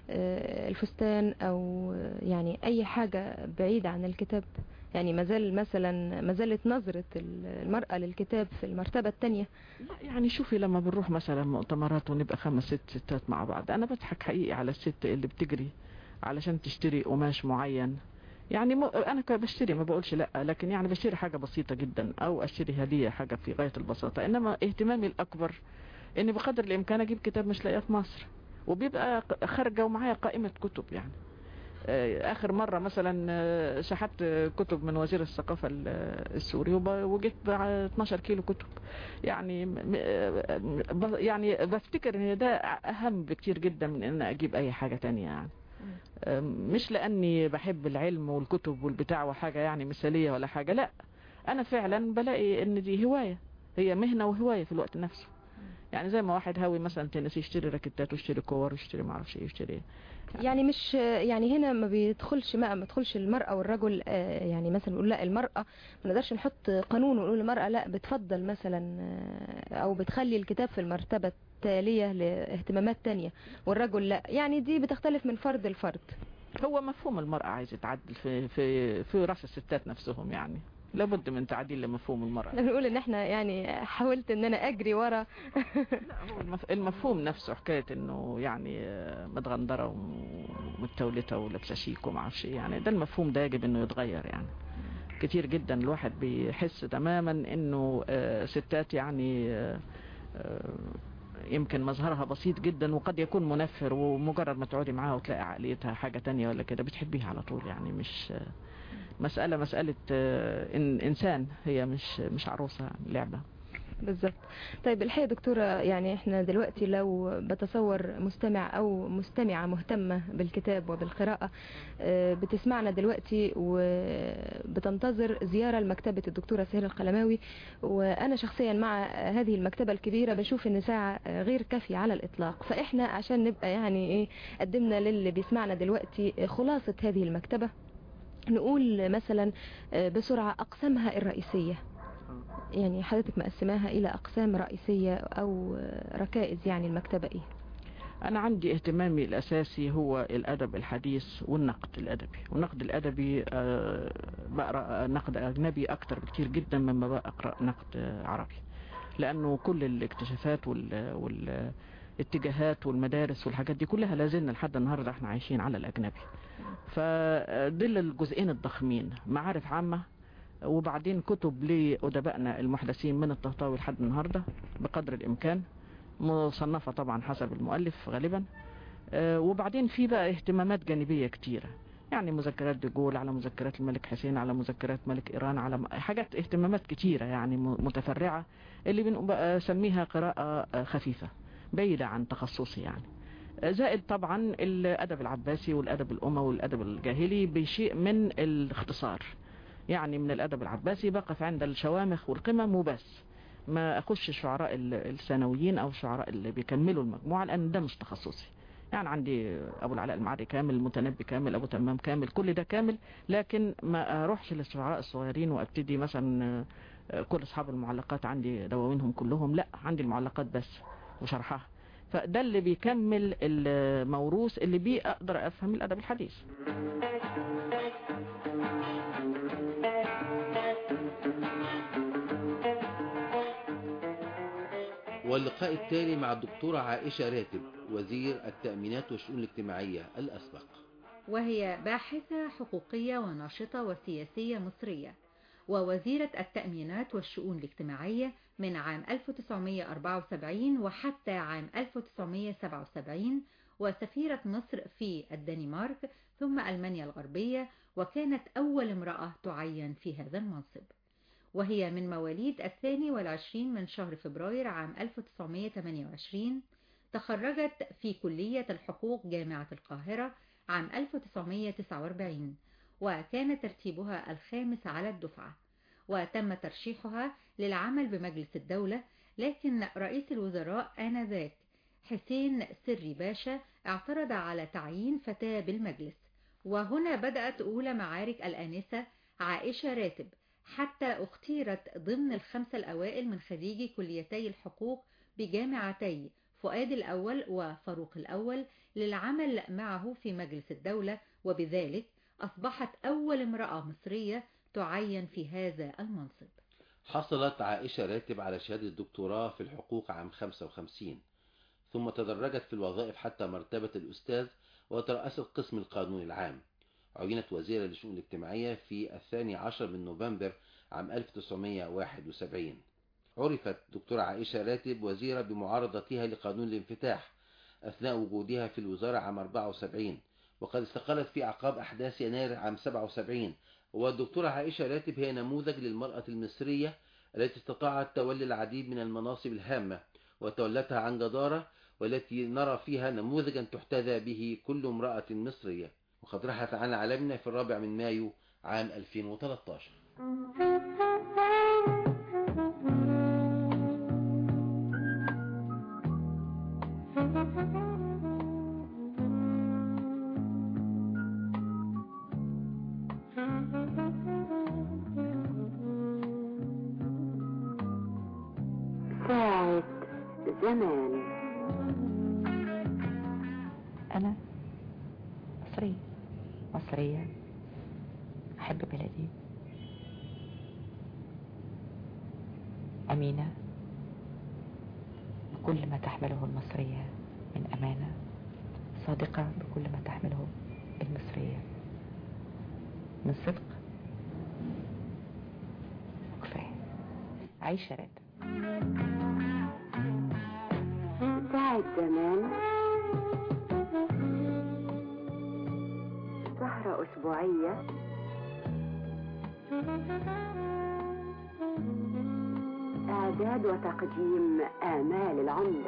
آه، الفستان او آه، يعني اي حاجة بعيدة عن الكتاب يعني ما زال مثلا ما زالت نظرة ال- المرأة للكتاب في المرتبة الثانية يعني شوفي لما بنروح مثلا مؤتمرات ونبقى خمس ست ستات مع بعض انا بضحك حقيقي على الست اللي بتجري علشان تشتري قماش معين يعني م... انا ك- بشتري ما بقولش لا لكن يعني بشتري حاجة بسيطة جدا او اشتري هدية حاجة في غاية البساطة انما اهتمامي الاكبر اني بقدر الامكان اجيب كتاب مش لاقيه في مصر وبيبقى ق- خارجة ومعايا قائمة كتب يعني آه، اخر مرة مثلا آه، شحت آه، كتب من وزير الثقافة ال- آه، السوري وب- وجبت بع- 12 كيلو كتب يعني م- م- ب- يعني بفتكر ان ده اهم بكتير جدا من ان اجيب اي حاجة تانية يعني آه، مش لاني بحب العلم والكتب والبتاع وحاجة يعني مثالية ولا حاجة لا انا فعلا بلاقي ان دي هواية هي مهنة وهواية في الوقت نفسه يعني زي ما واحد هاوي مثلا تنسي يشتري راكيتات ويشتري كور ويشتري معرفش ايه يشتري يعني مش يعني هنا ما بيدخلش ما ما تدخلش المرأة والرجل آه، يعني مثلا نقول لا المرأة ما نقدرش نحط قانون ونقول المرأة لا بتفضل مثلا آه، او بتخلي الكتاب في المرتبة التالية لاهتمامات تانية والرجل لا يعني دي بتختلف من فرد لفرد هو مفهوم المرأة عايز يتعدل في في في راس الستات نفسهم يعني لابد من تعديل لمفهوم المرأة احنا بنقول ان احنا يعني حاولت ان انا اجري ورا هو المف- المفهوم نفسه حكاية انه يعني آه، متغندرة ومتولتة ولابسة شيك وما اعرفش ايه يعني ده المفهوم ده يجب انه يتغير يعني كتير جدا الواحد بيحس تماما انه آه، ستات يعني آه، آه، يمكن مظهرها بسيط جدا وقد يكون منفر ومجرد ما تقعدي معاها وتلاقي عقليتها حاجة تانية ولا كده بتحبيها على طول يعني مش آه، مسألة مسألة آه، إن إنسان هي مش مش عروسة يعني لعبة بالظبط طيب الحقيقة يا دكتورة يعني احنا دلوقتي لو بتصور مستمع او مستمعة مهتمة بالكتاب وبالقراءة آه، بتسمعنا دلوقتي وبتنتظر زيارة لمكتبة الدكتورة سهير القلماوي وانا شخصيا مع هذه المكتبة الكبيرة بشوف ان ساعة غير كافية على الاطلاق فاحنا عشان نبقى يعني ايه قدمنا للي بيسمعنا دلوقتي خلاصة هذه المكتبة نقول مثلا آه، بسرعة اقسامها الرئيسية يعني حضرتك مقسماها إلى أقسام رئيسية أو ركائز يعني المكتبة إيه؟ أنا عندي اهتمامي الأساسي هو الأدب الحديث والنقد الأدبي والنقد الأدبي آه، بقرأ نقد أجنبي أكتر بكتير جدا مما بقرأ نقد آه، عربي لأنه كل الاكتشافات وال والاتجاهات والمدارس والحاجات دي كلها لازلنا لحد النهاردة احنا عايشين على الأجنبي فدول الجزئين الضخمين معارف عامة وبعدين كتب لأدبائنا المحدثين من الطهطاوي لحد النهاردة بقدر الإمكان مصنفة طبعا حسب المؤلف غالبا آه، وبعدين في بقى اهتمامات جانبية كتيرة يعني مذكرات ديجول على مذكرات الملك حسين على مذكرات ملك إيران على م- حاجات اهتمامات كتيرة يعني م- متفرعة اللي بنسميها قراءة آه، خفيفة بعيدة عن تخصصي يعني آه، زائد طبعا الأدب العباسي والأدب الأموي والأدب الجاهلي بشيء من الاختصار يعني من الأدب العباسي بقف عند الشوامخ والقمم وبس ما أخش الشعراء ال- الثانويين أو الشعراء اللي بيكملوا المجموعة لأن ده مش تخصصي يعني عندي أبو العلاء المعري كامل المتنبي كامل أبو تمام كامل كل ده كامل لكن ما أروحش للشعراء الصغيرين وأبتدي مثلا آه، كل أصحاب المعلقات عندي دواوينهم كلهم لا عندي المعلقات بس وشرحها فده اللي بيكمل الموروث اللي بيه أقدر أفهم الأدب الحديث واللقاء التالي مع الدكتورة عائشة راتب وزير التأمينات والشؤون الاجتماعية الأسبق وهي باحثة حقوقية وناشطة وسياسية مصرية ووزيرة التأمينات والشؤون الاجتماعية من عام 1974 وحتى عام 1977 وسفيرة مصر في الدنمارك ثم ألمانيا الغربية وكانت أول امرأة تعين في هذا المنصب وهي من مواليد الثاني والعشرين من شهر فبراير عام 1928 تخرجت في كلية الحقوق جامعة القاهرة عام 1949 وكان ترتيبها الخامس على الدفعة وتم ترشيحها للعمل بمجلس الدولة لكن رئيس الوزراء آنذاك حسين سري باشا اعترض على تعيين فتاة بالمجلس وهنا بدأت أولى معارك الآنسة عائشة راتب حتى اختيرت ضمن الخمسة الأوائل من خريجي كليتي الحقوق بجامعتي فؤاد الأول وفاروق الأول للعمل معه في مجلس الدولة وبذلك أصبحت أول امرأة مصرية تعين في هذا المنصب حصلت عائشة راتب على شهادة الدكتوراه في الحقوق عام 55 ثم تدرجت في الوظائف حتى مرتبة الأستاذ وترأست قسم القانون العام عينت وزيرة للشؤون الاجتماعية في الثاني عشر من نوفمبر عام 1971 عرفت دكتورة عائشة راتب وزيرة بمعارضتها لقانون الانفتاح أثناء وجودها في الوزارة عام 74 وقد استقالت في أعقاب أحداث يناير عام 77 والدكتورة عائشة راتب هي نموذج للمرأة المصرية التي استطاعت تولي العديد من المناصب الهامة وتولتها عن جدارة والتي نرى فيها نموذجا تحتذى به كل امرأة مصرية وقد رحلت عن عالمنا في الرابع من مايو عام 2013 ساعة زمان أنا مصرية مصرية أحب بلدي أمينة بكل ما تحمله المصرية من أمانة صادقة بكل ما تحمله المصرية من صدق وكفاية عيشة رد ساعة زمان سهرة أسبوعية إعداد وتقديم آمال العمدة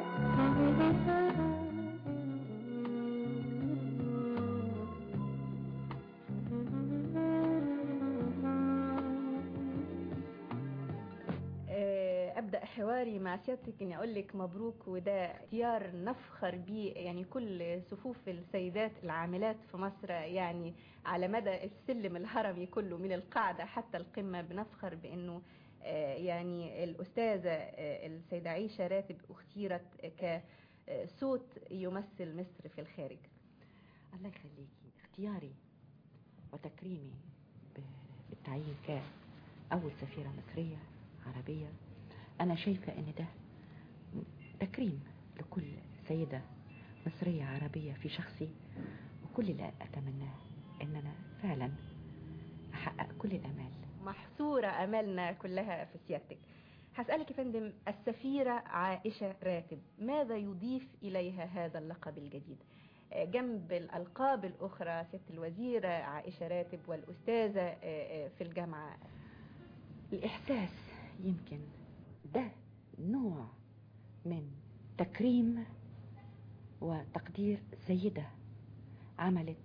ابدا حواري مع سيادتك اني اقول لك مبروك وده اختيار نفخر بيه يعني كل صفوف السيدات العاملات في مصر يعني على مدى السلم الهرمي كله من القاعده حتى القمه بنفخر بانه يعني الاستاذه السيده عيشه راتب اختيرت كصوت يمثل مصر في الخارج الله يخليكي اختياري وتكريمي بالتعيين كأول سفيرة مصرية عربية أنا شايفة أن ده تكريم لكل سيدة مصرية عربية في شخصي وكل اللي أتمناه أن أنا فعلا أحقق كل الأمال محصورة أمالنا كلها في سيادتك هسألك يا فندم السفيرة عائشة راتب ماذا يضيف إليها هذا اللقب الجديد جنب الألقاب الأخرى ست الوزيرة عائشة راتب والأستاذة في الجامعة الإحساس يمكن ده نوع من تكريم وتقدير سيدة عملت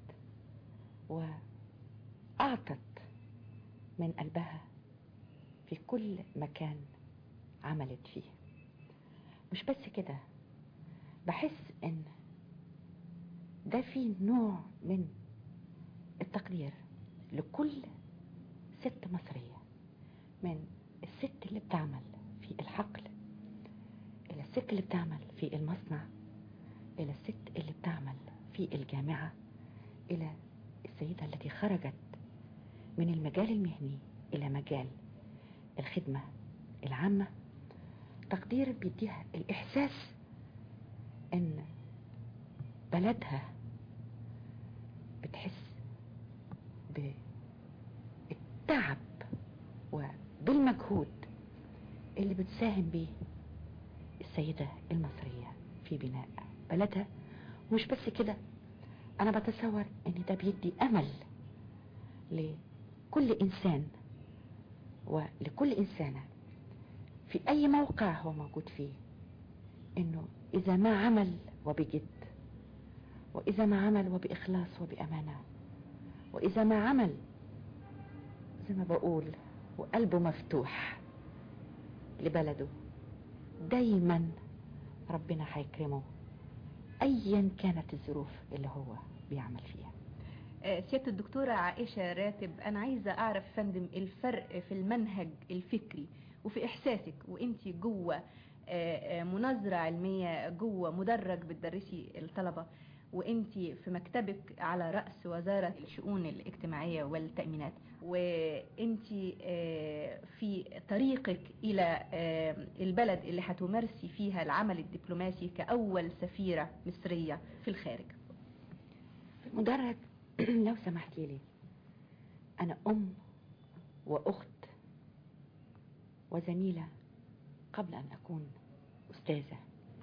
وأعطت من قلبها في كل مكان عملت فيه مش بس كده بحس ان ده في نوع من التقدير لكل ست مصرية من الست اللي بتعمل في الحقل إلى الست اللي بتعمل في المصنع إلى الست اللي بتعمل في الجامعة إلى السيدة التي خرجت من المجال المهني إلى مجال الخدمة العامة تقدير بيديها الإحساس إن بلدها بتحس بالتعب وبالمجهود اللي بتساهم بيه السيدة المصرية في بناء بلدها ومش بس كده أنا بتصور إن ده بيدي أمل لكل إنسان ولكل إنسانة في أي موقع هو موجود فيه انه اذا ما عمل وبجد واذا ما عمل وباخلاص وبامانه واذا ما عمل زي ما بقول وقلبه مفتوح لبلده دايما ربنا هيكرمه ايا كانت الظروف اللي هو بيعمل فيها آه، سيادة الدكتورة عائشة راتب أنا عايزة أعرف فندم الفرق في المنهج الفكري وفي إحساسك وإنتي جوه آه، آه، مناظرة علمية جوه مدرج بتدرسي الطلبة وإنتي في مكتبك على رأس وزارة الشؤون الاجتماعية والتأمينات وإنتي آه، في طريقك إلى آه، البلد اللي هتمارسي فيها العمل الدبلوماسي كأول سفيرة مصرية في الخارج في المدرج لو سمحتي لي انا ام واخت وزميله قبل ان اكون استاذه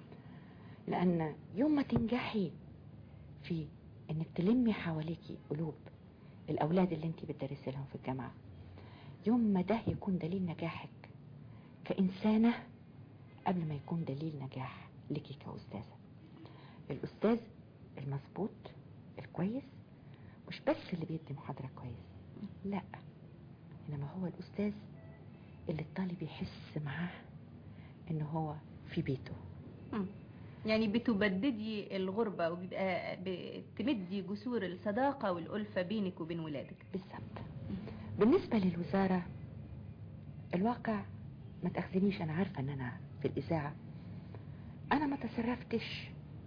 لان يوم ما تنجحي في انك تلمي حواليكي قلوب الاولاد اللي انت بتدرسي لهم في الجامعه يوم ما ده يكون دليل نجاحك كانسانه قبل ما يكون دليل نجاح لك كاستاذه الاستاذ المظبوط الكويس مش بس اللي بيدي محاضرة كويس لا إنما هو الأستاذ اللي الطالب يحس معاه إن هو في بيته مم. يعني بتبددي الغربة وبيبقى بتمدي جسور الصداقة والألفة بينك وبين ولادك بالظبط بالنسبة للوزارة الواقع ما تأخذنيش أنا عارفة إن أنا في الإذاعة أنا ما تصرفتش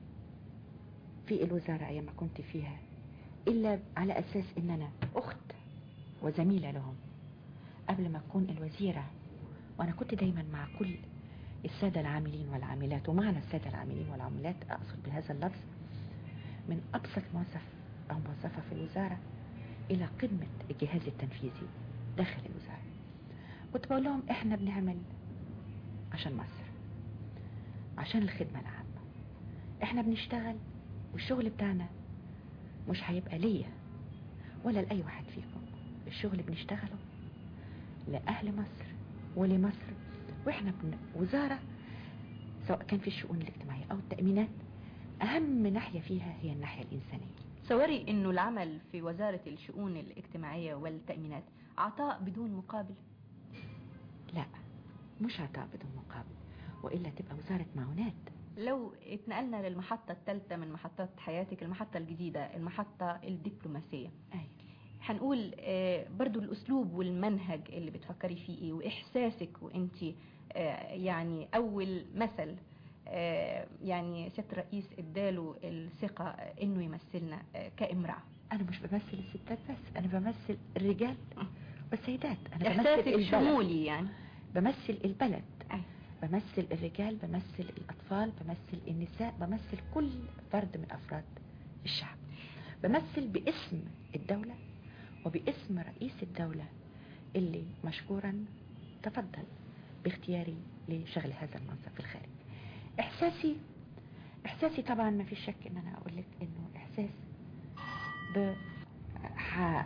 في الوزارة أيام ما كنت فيها إلا على أساس إن أنا أخت وزميلة لهم قبل ما أكون الوزيرة وأنا كنت دايما مع كل السادة العاملين والعاملات ومعنى السادة العاملين والعاملات أقصد بهذا اللفظ من أبسط موظف أو موظفة في الوزارة إلى قمة الجهاز التنفيذي داخل الوزارة كنت بقول لهم إحنا بنعمل عشان مصر عشان الخدمة العامة إحنا بنشتغل والشغل بتاعنا مش هيبقى ليا ولا لأي واحد فيكم الشغل بنشتغله لأهل مصر ولمصر وإحنا بن... وزارة سواء كان في الشؤون الاجتماعية أو التأمينات أهم ناحية فيها هي الناحية الإنسانية تصوري انه العمل في وزارة الشؤون الاجتماعية والتأمينات عطاء بدون مقابل لا مش عطاء بدون مقابل وإلا تبقى وزارة معونات لو اتنقلنا للمحطة الثالثة من محطات حياتك المحطة الجديدة المحطة الدبلوماسية أي. هنقول آه، برضو الأسلوب والمنهج اللي بتفكري فيه إيه وإحساسك وإنتي آه، يعني أول مثل آه، يعني سيادة الرئيس اداله الثقة آه، إنه يمثلنا آه، كامرأة أنا مش بمثل الستات بس أنا بمثل الرجال والسيدات أنا بمثل إحساسك البلد. شمولي يعني بمثل البلد أي. بمثل الرجال بمثل الأطفال بمثل النساء بمثل كل فرد من أفراد الشعب بمثل باسم الدولة وباسم رئيس الدولة اللي مشكورا تفضل باختياري لشغل هذا المنصب في الخارج إحساسي إحساسي طبعا ما في شك إن أنا أقول لك إنه إحساس ب ح-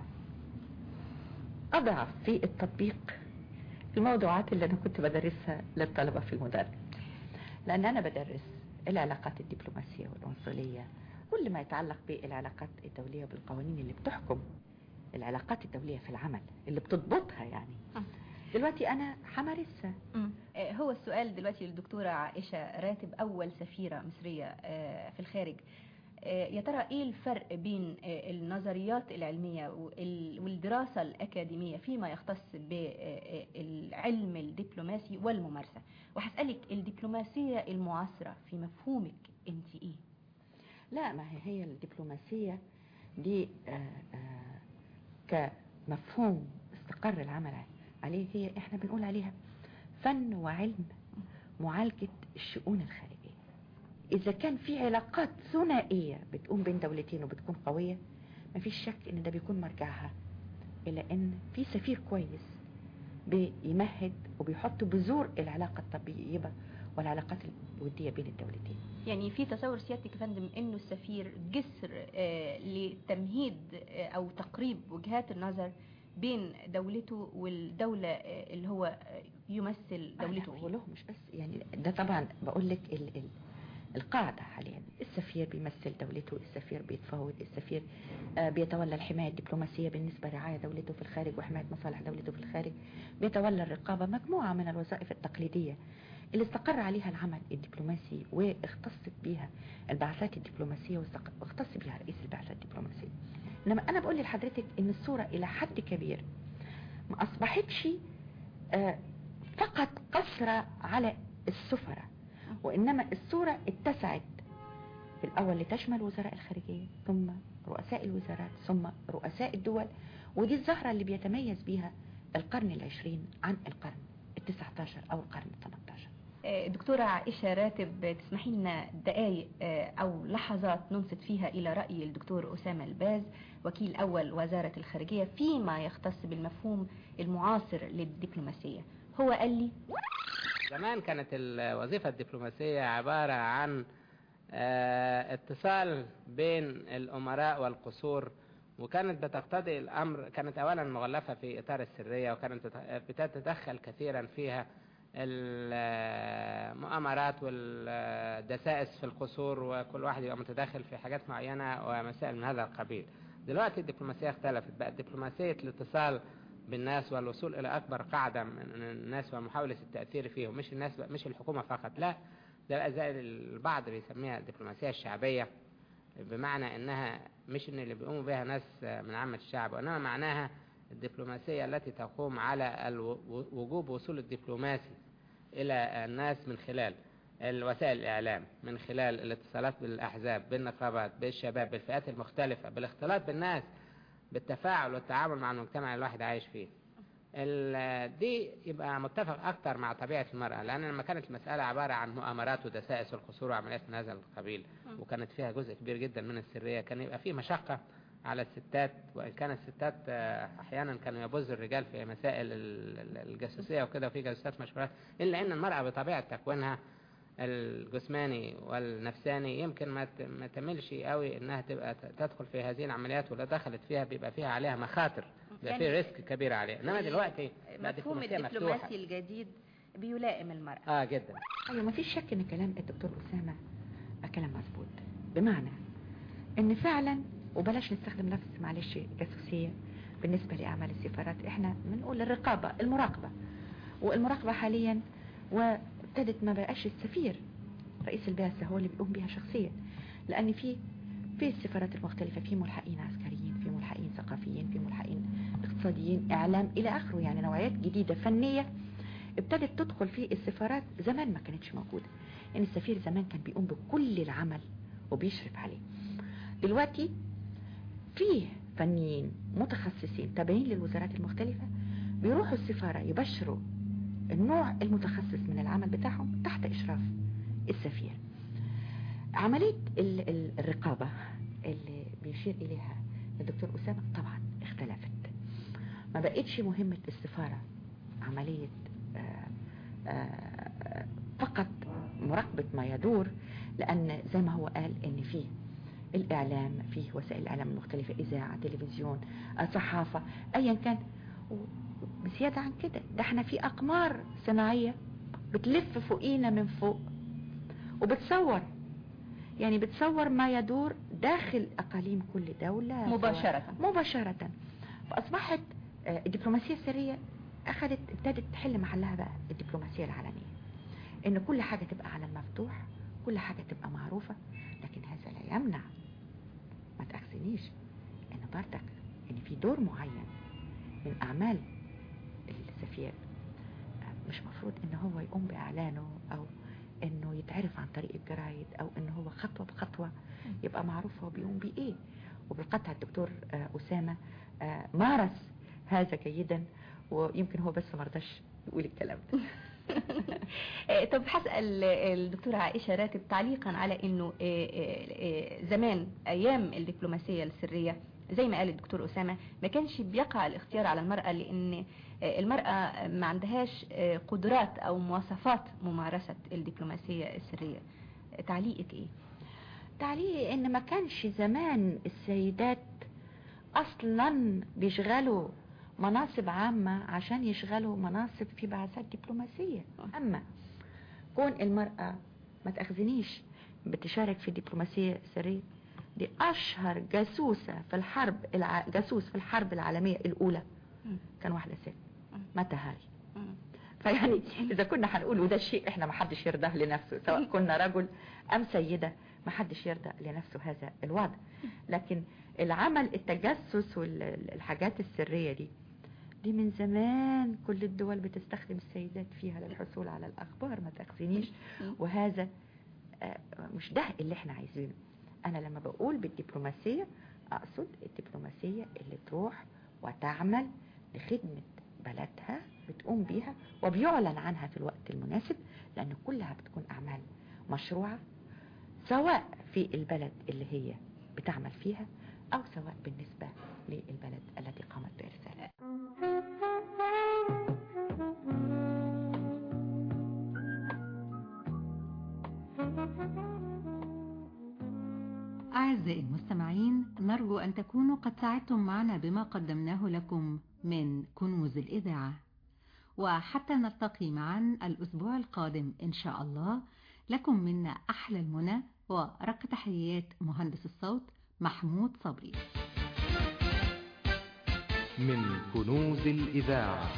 أضعف في التطبيق الموضوعات اللي أنا كنت بدرسها للطلبة في المدرج لأن أنا بدرس العلاقات الدبلوماسية والعنصرية كل ما يتعلق بالعلاقات الدولية بالقوانين اللي بتحكم العلاقات الدولية في العمل اللي بتضبطها يعني دلوقتي أنا همارسها مم. آه، هو السؤال دلوقتي للدكتورة عائشة راتب أول سفيرة مصرية آه، في الخارج آه، يا ترى إيه الفرق بين آه، النظريات العلمية وال- والدراسة الأكاديمية فيما يختص بالعلم الدبلوماسي والممارسة وهسألك الدبلوماسية المعاصرة في مفهومك أنت إيه؟ لا ما هي هي الدبلوماسية دي آه، آه، كمفهوم استقر العمل عليه هي احنا بنقول عليها فن وعلم معالجة الشؤون الخارجية إذا كان في علاقات ثنائية بتقوم بين دولتين وبتكون قوية مفيش شك إن ده بيكون مرجعها إلى إن في سفير كويس بيمهد وبيحط بذور العلاقة الطبيعية والعلاقات الودية بين الدولتين يعني في تصور سيادتك يا فندم انه السفير جسر آه، لتمهيد آه، او تقريب وجهات النظر بين دولته والدولة آه، اللي هو آه، يمثل دولته له مش بس يعني ده طبعا بقول لك ال ال القاعدة حاليا السفير بيمثل دولته السفير بيتفاوض السفير آه، بيتولى الحماية الدبلوماسية بالنسبة لرعاية دولته في الخارج وحماية مصالح دولته في الخارج بيتولى الرقابة مجموعة من الوظائف التقليدية اللي استقر عليها العمل الدبلوماسي واختصت بيها البعثات الدبلوماسية واستق- واختص بيها رئيس البعثة الدبلوماسية انما انا بقول لحضرتك ان الصورة الى حد كبير ما اصبحتش آه، فقط قصرة على السفراء وإنما الصورة اتسعت في الأول لتشمل وزراء الخارجية ثم رؤساء الوزارات ثم رؤساء الدول ودي الزهرة اللي بيتميز بيها القرن العشرين عن القرن التسعة عشر أو القرن الثمانية عشر آه، دكتورة عائشة راتب تسمحي لنا دقائق آه، أو لحظات ننصت فيها إلى رأي الدكتور أسامة الباز وكيل أول وزارة الخارجية فيما يختص بالمفهوم المعاصر للدبلوماسية هو قال لي زمان كانت الوظيفة الدبلوماسية عبارة عن آه، اتصال بين الأمراء والقصور وكانت بتقتضي الأمر كانت أولا مغلفة في إطار السرية وكانت بت- بتتدخل كثيرا فيها المؤامرات والدسائس في القصور وكل واحد يبقى متداخل في حاجات معينة ومسائل من هذا القبيل دلوقتي الدبلوماسية اختلفت بقت دبلوماسية الاتصال بالناس والوصول إلى أكبر قاعدة من الناس ومحاولة التأثير فيهم مش الناس مش الحكومة فقط لا ده بقى زي البعض بيسميها الدبلوماسية الشعبية بمعنى انها مش ان اللي بيقوموا بها ناس من عامة الشعب وانما معناها الدبلوماسية التي تقوم على الو- وجوب وصول الدبلوماسي الى الناس من خلال الوسائل الاعلام من خلال الاتصالات بالاحزاب بالنقابات بالشباب بالفئات المختلفة بالاختلاط بالناس بالتفاعل والتعامل مع المجتمع اللي الواحد عايش فيه ال- دي يبقى متفق اكتر مع طبيعة المرأة لان لما كانت المسألة عبارة عن مؤامرات ودسائس والقصور وعمليات من هذا القبيل وكانت فيها جزء كبير جدا من السرية كان يبقى فيه مشقة على الستات وإن كان الستات آه، أحيانا كانوا يبوظوا الرجال في مسائل ال- ال- الجاسوسية وكده وفي جاسوسات مشهورات إلا أن المرأة بطبيعة تكوينها الجسماني والنفساني يمكن ما ت- ما تملش قوي انها تبقى ت- تدخل في هذه العمليات ولو دخلت فيها بيبقى فيها عليها مخاطر بيبقى يعني في ريسك كبير عليها انما دلوقتي بقى مفهوم دبلوماسية مفتوحة الدبلوماسي الجديد بيلائم المرأة اه جدا أيوة ما فيش شك إن كلام الدكتور أسامة كلام مظبوط بمعنى إن فعلا وبلاش نستخدم نفس معلش جاسوسية بالنسبة لأعمال السفارات إحنا بنقول الرقابة المراقبة والمراقبة حاليا وابتدت ما بقاش السفير رئيس البعثة هو اللي بيقوم بها شخصيا لأن في في السفارات المختلفة في ملحقين عسكريين في ملحقين ثقافيين في ملحقين اقتصاديين إعلام إلى آخره يعني نوعيات جديدة فنية ابتدت تدخل في السفارات زمان ما كانتش موجودة يعني السفير زمان كان بيقوم بكل العمل وبيشرف عليه دلوقتي فيه فنيين متخصصين تابعين للوزارات المختلفة بيروحوا السفارة يبشروا النوع المتخصص من العمل بتاعهم تحت إشراف السفير عملية ال- ال- الرقابة اللي بيشير إليها الدكتور أسامة طبعا اختلفت ما بقتش مهمة السفارة عملية آه، آه، فقط مراقبة ما يدور لأن زي ما هو قال إن فيه الإعلام فيه وسائل الإعلام المختلفة إذاعة تلفزيون آه، صحافة أيا كان و- بزيادة عن كده ده احنا في أقمار صناعية بتلف فوقينا من فوق وبتصور يعني بتصور ما يدور داخل أقاليم كل دولة مباشرة. سواء- مباشرة فأصبحت آه، الدبلوماسية السرية أخذت ابتدت تحل محلها بقى الدبلوماسية العلنية إن كل حاجة تبقى على المفتوح كل حاجة تبقى معروفة لكن هذا لا يمنع ما تأخذنيش إن بردك إن في دور معين من أعمال السفير آه، مش مفروض إن هو يقوم بإعلانه أو إنه يتعرف عن طريق الجرايد أو إن هو خطوة بخطوة يبقى معروف هو بيقوم بإيه وبالقطع الدكتور آه، أسامة آه، مارس هذا جيدا ويمكن هو بس مرضاش يقول الكلام ده آه، طب هسأل آه، الدكتورة عائشة راتب تعليقا على انه آه، آه، آه، زمان ايام الدبلوماسية السرية زي ما قال الدكتور أسامة ما كانش بيقع الاختيار على المرأة لأن آه، المرأة ما عندهاش آه، قدرات أو مواصفات ممارسة الدبلوماسية السرية آه، تعليقك إيه؟ تعليقي ان ما كانش زمان السيدات اصلا بيشغلوا مناصب عامة عشان يشغلوا مناصب في بعثات دبلوماسية اما كون المرأة ما تأخذنيش بتشارك في دبلوماسية سرية دي أشهر جاسوسة في الحرب الع... جاسوس في الحرب العالمية الأولى كان واحدة ست متى هاري فيعني إذا كنا هنقول وده شيء إحنا ما حدش يرضاه لنفسه سواء كنا رجل أم سيدة ما حدش يرضى لنفسه هذا الوضع لكن العمل التجسس والحاجات السرية دي دي من زمان كل الدول بتستخدم السيدات فيها للحصول على الأخبار ما تخزنيش وهذا آه، مش ده اللي احنا عايزينه أنا لما بقول بالدبلوماسية أقصد الدبلوماسية اللي تروح وتعمل لخدمة بلدها بتقوم بيها وبيعلن عنها في الوقت المناسب لأن كلها بتكون أعمال مشروعة سواء في البلد اللي هي بتعمل فيها أو سواء بالنسبة للبلد التي قامت بإرسالها أعزائي المستمعين نرجو أن تكونوا قد ساعدتم معنا بما قدمناه لكم من كنوز الإذاعة وحتى نلتقي معا الأسبوع القادم إن شاء الله لكم منا أحلى المنى ورق تحيات مهندس الصوت محمود صبري من كنوز الإذاعة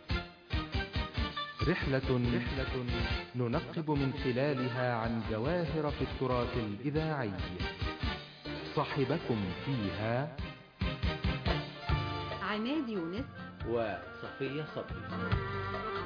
رحلة رحلة ننقب من خلالها عن جواهر في التراث الإذاعي صاحبكم فيها عماد يونس وصفية صبري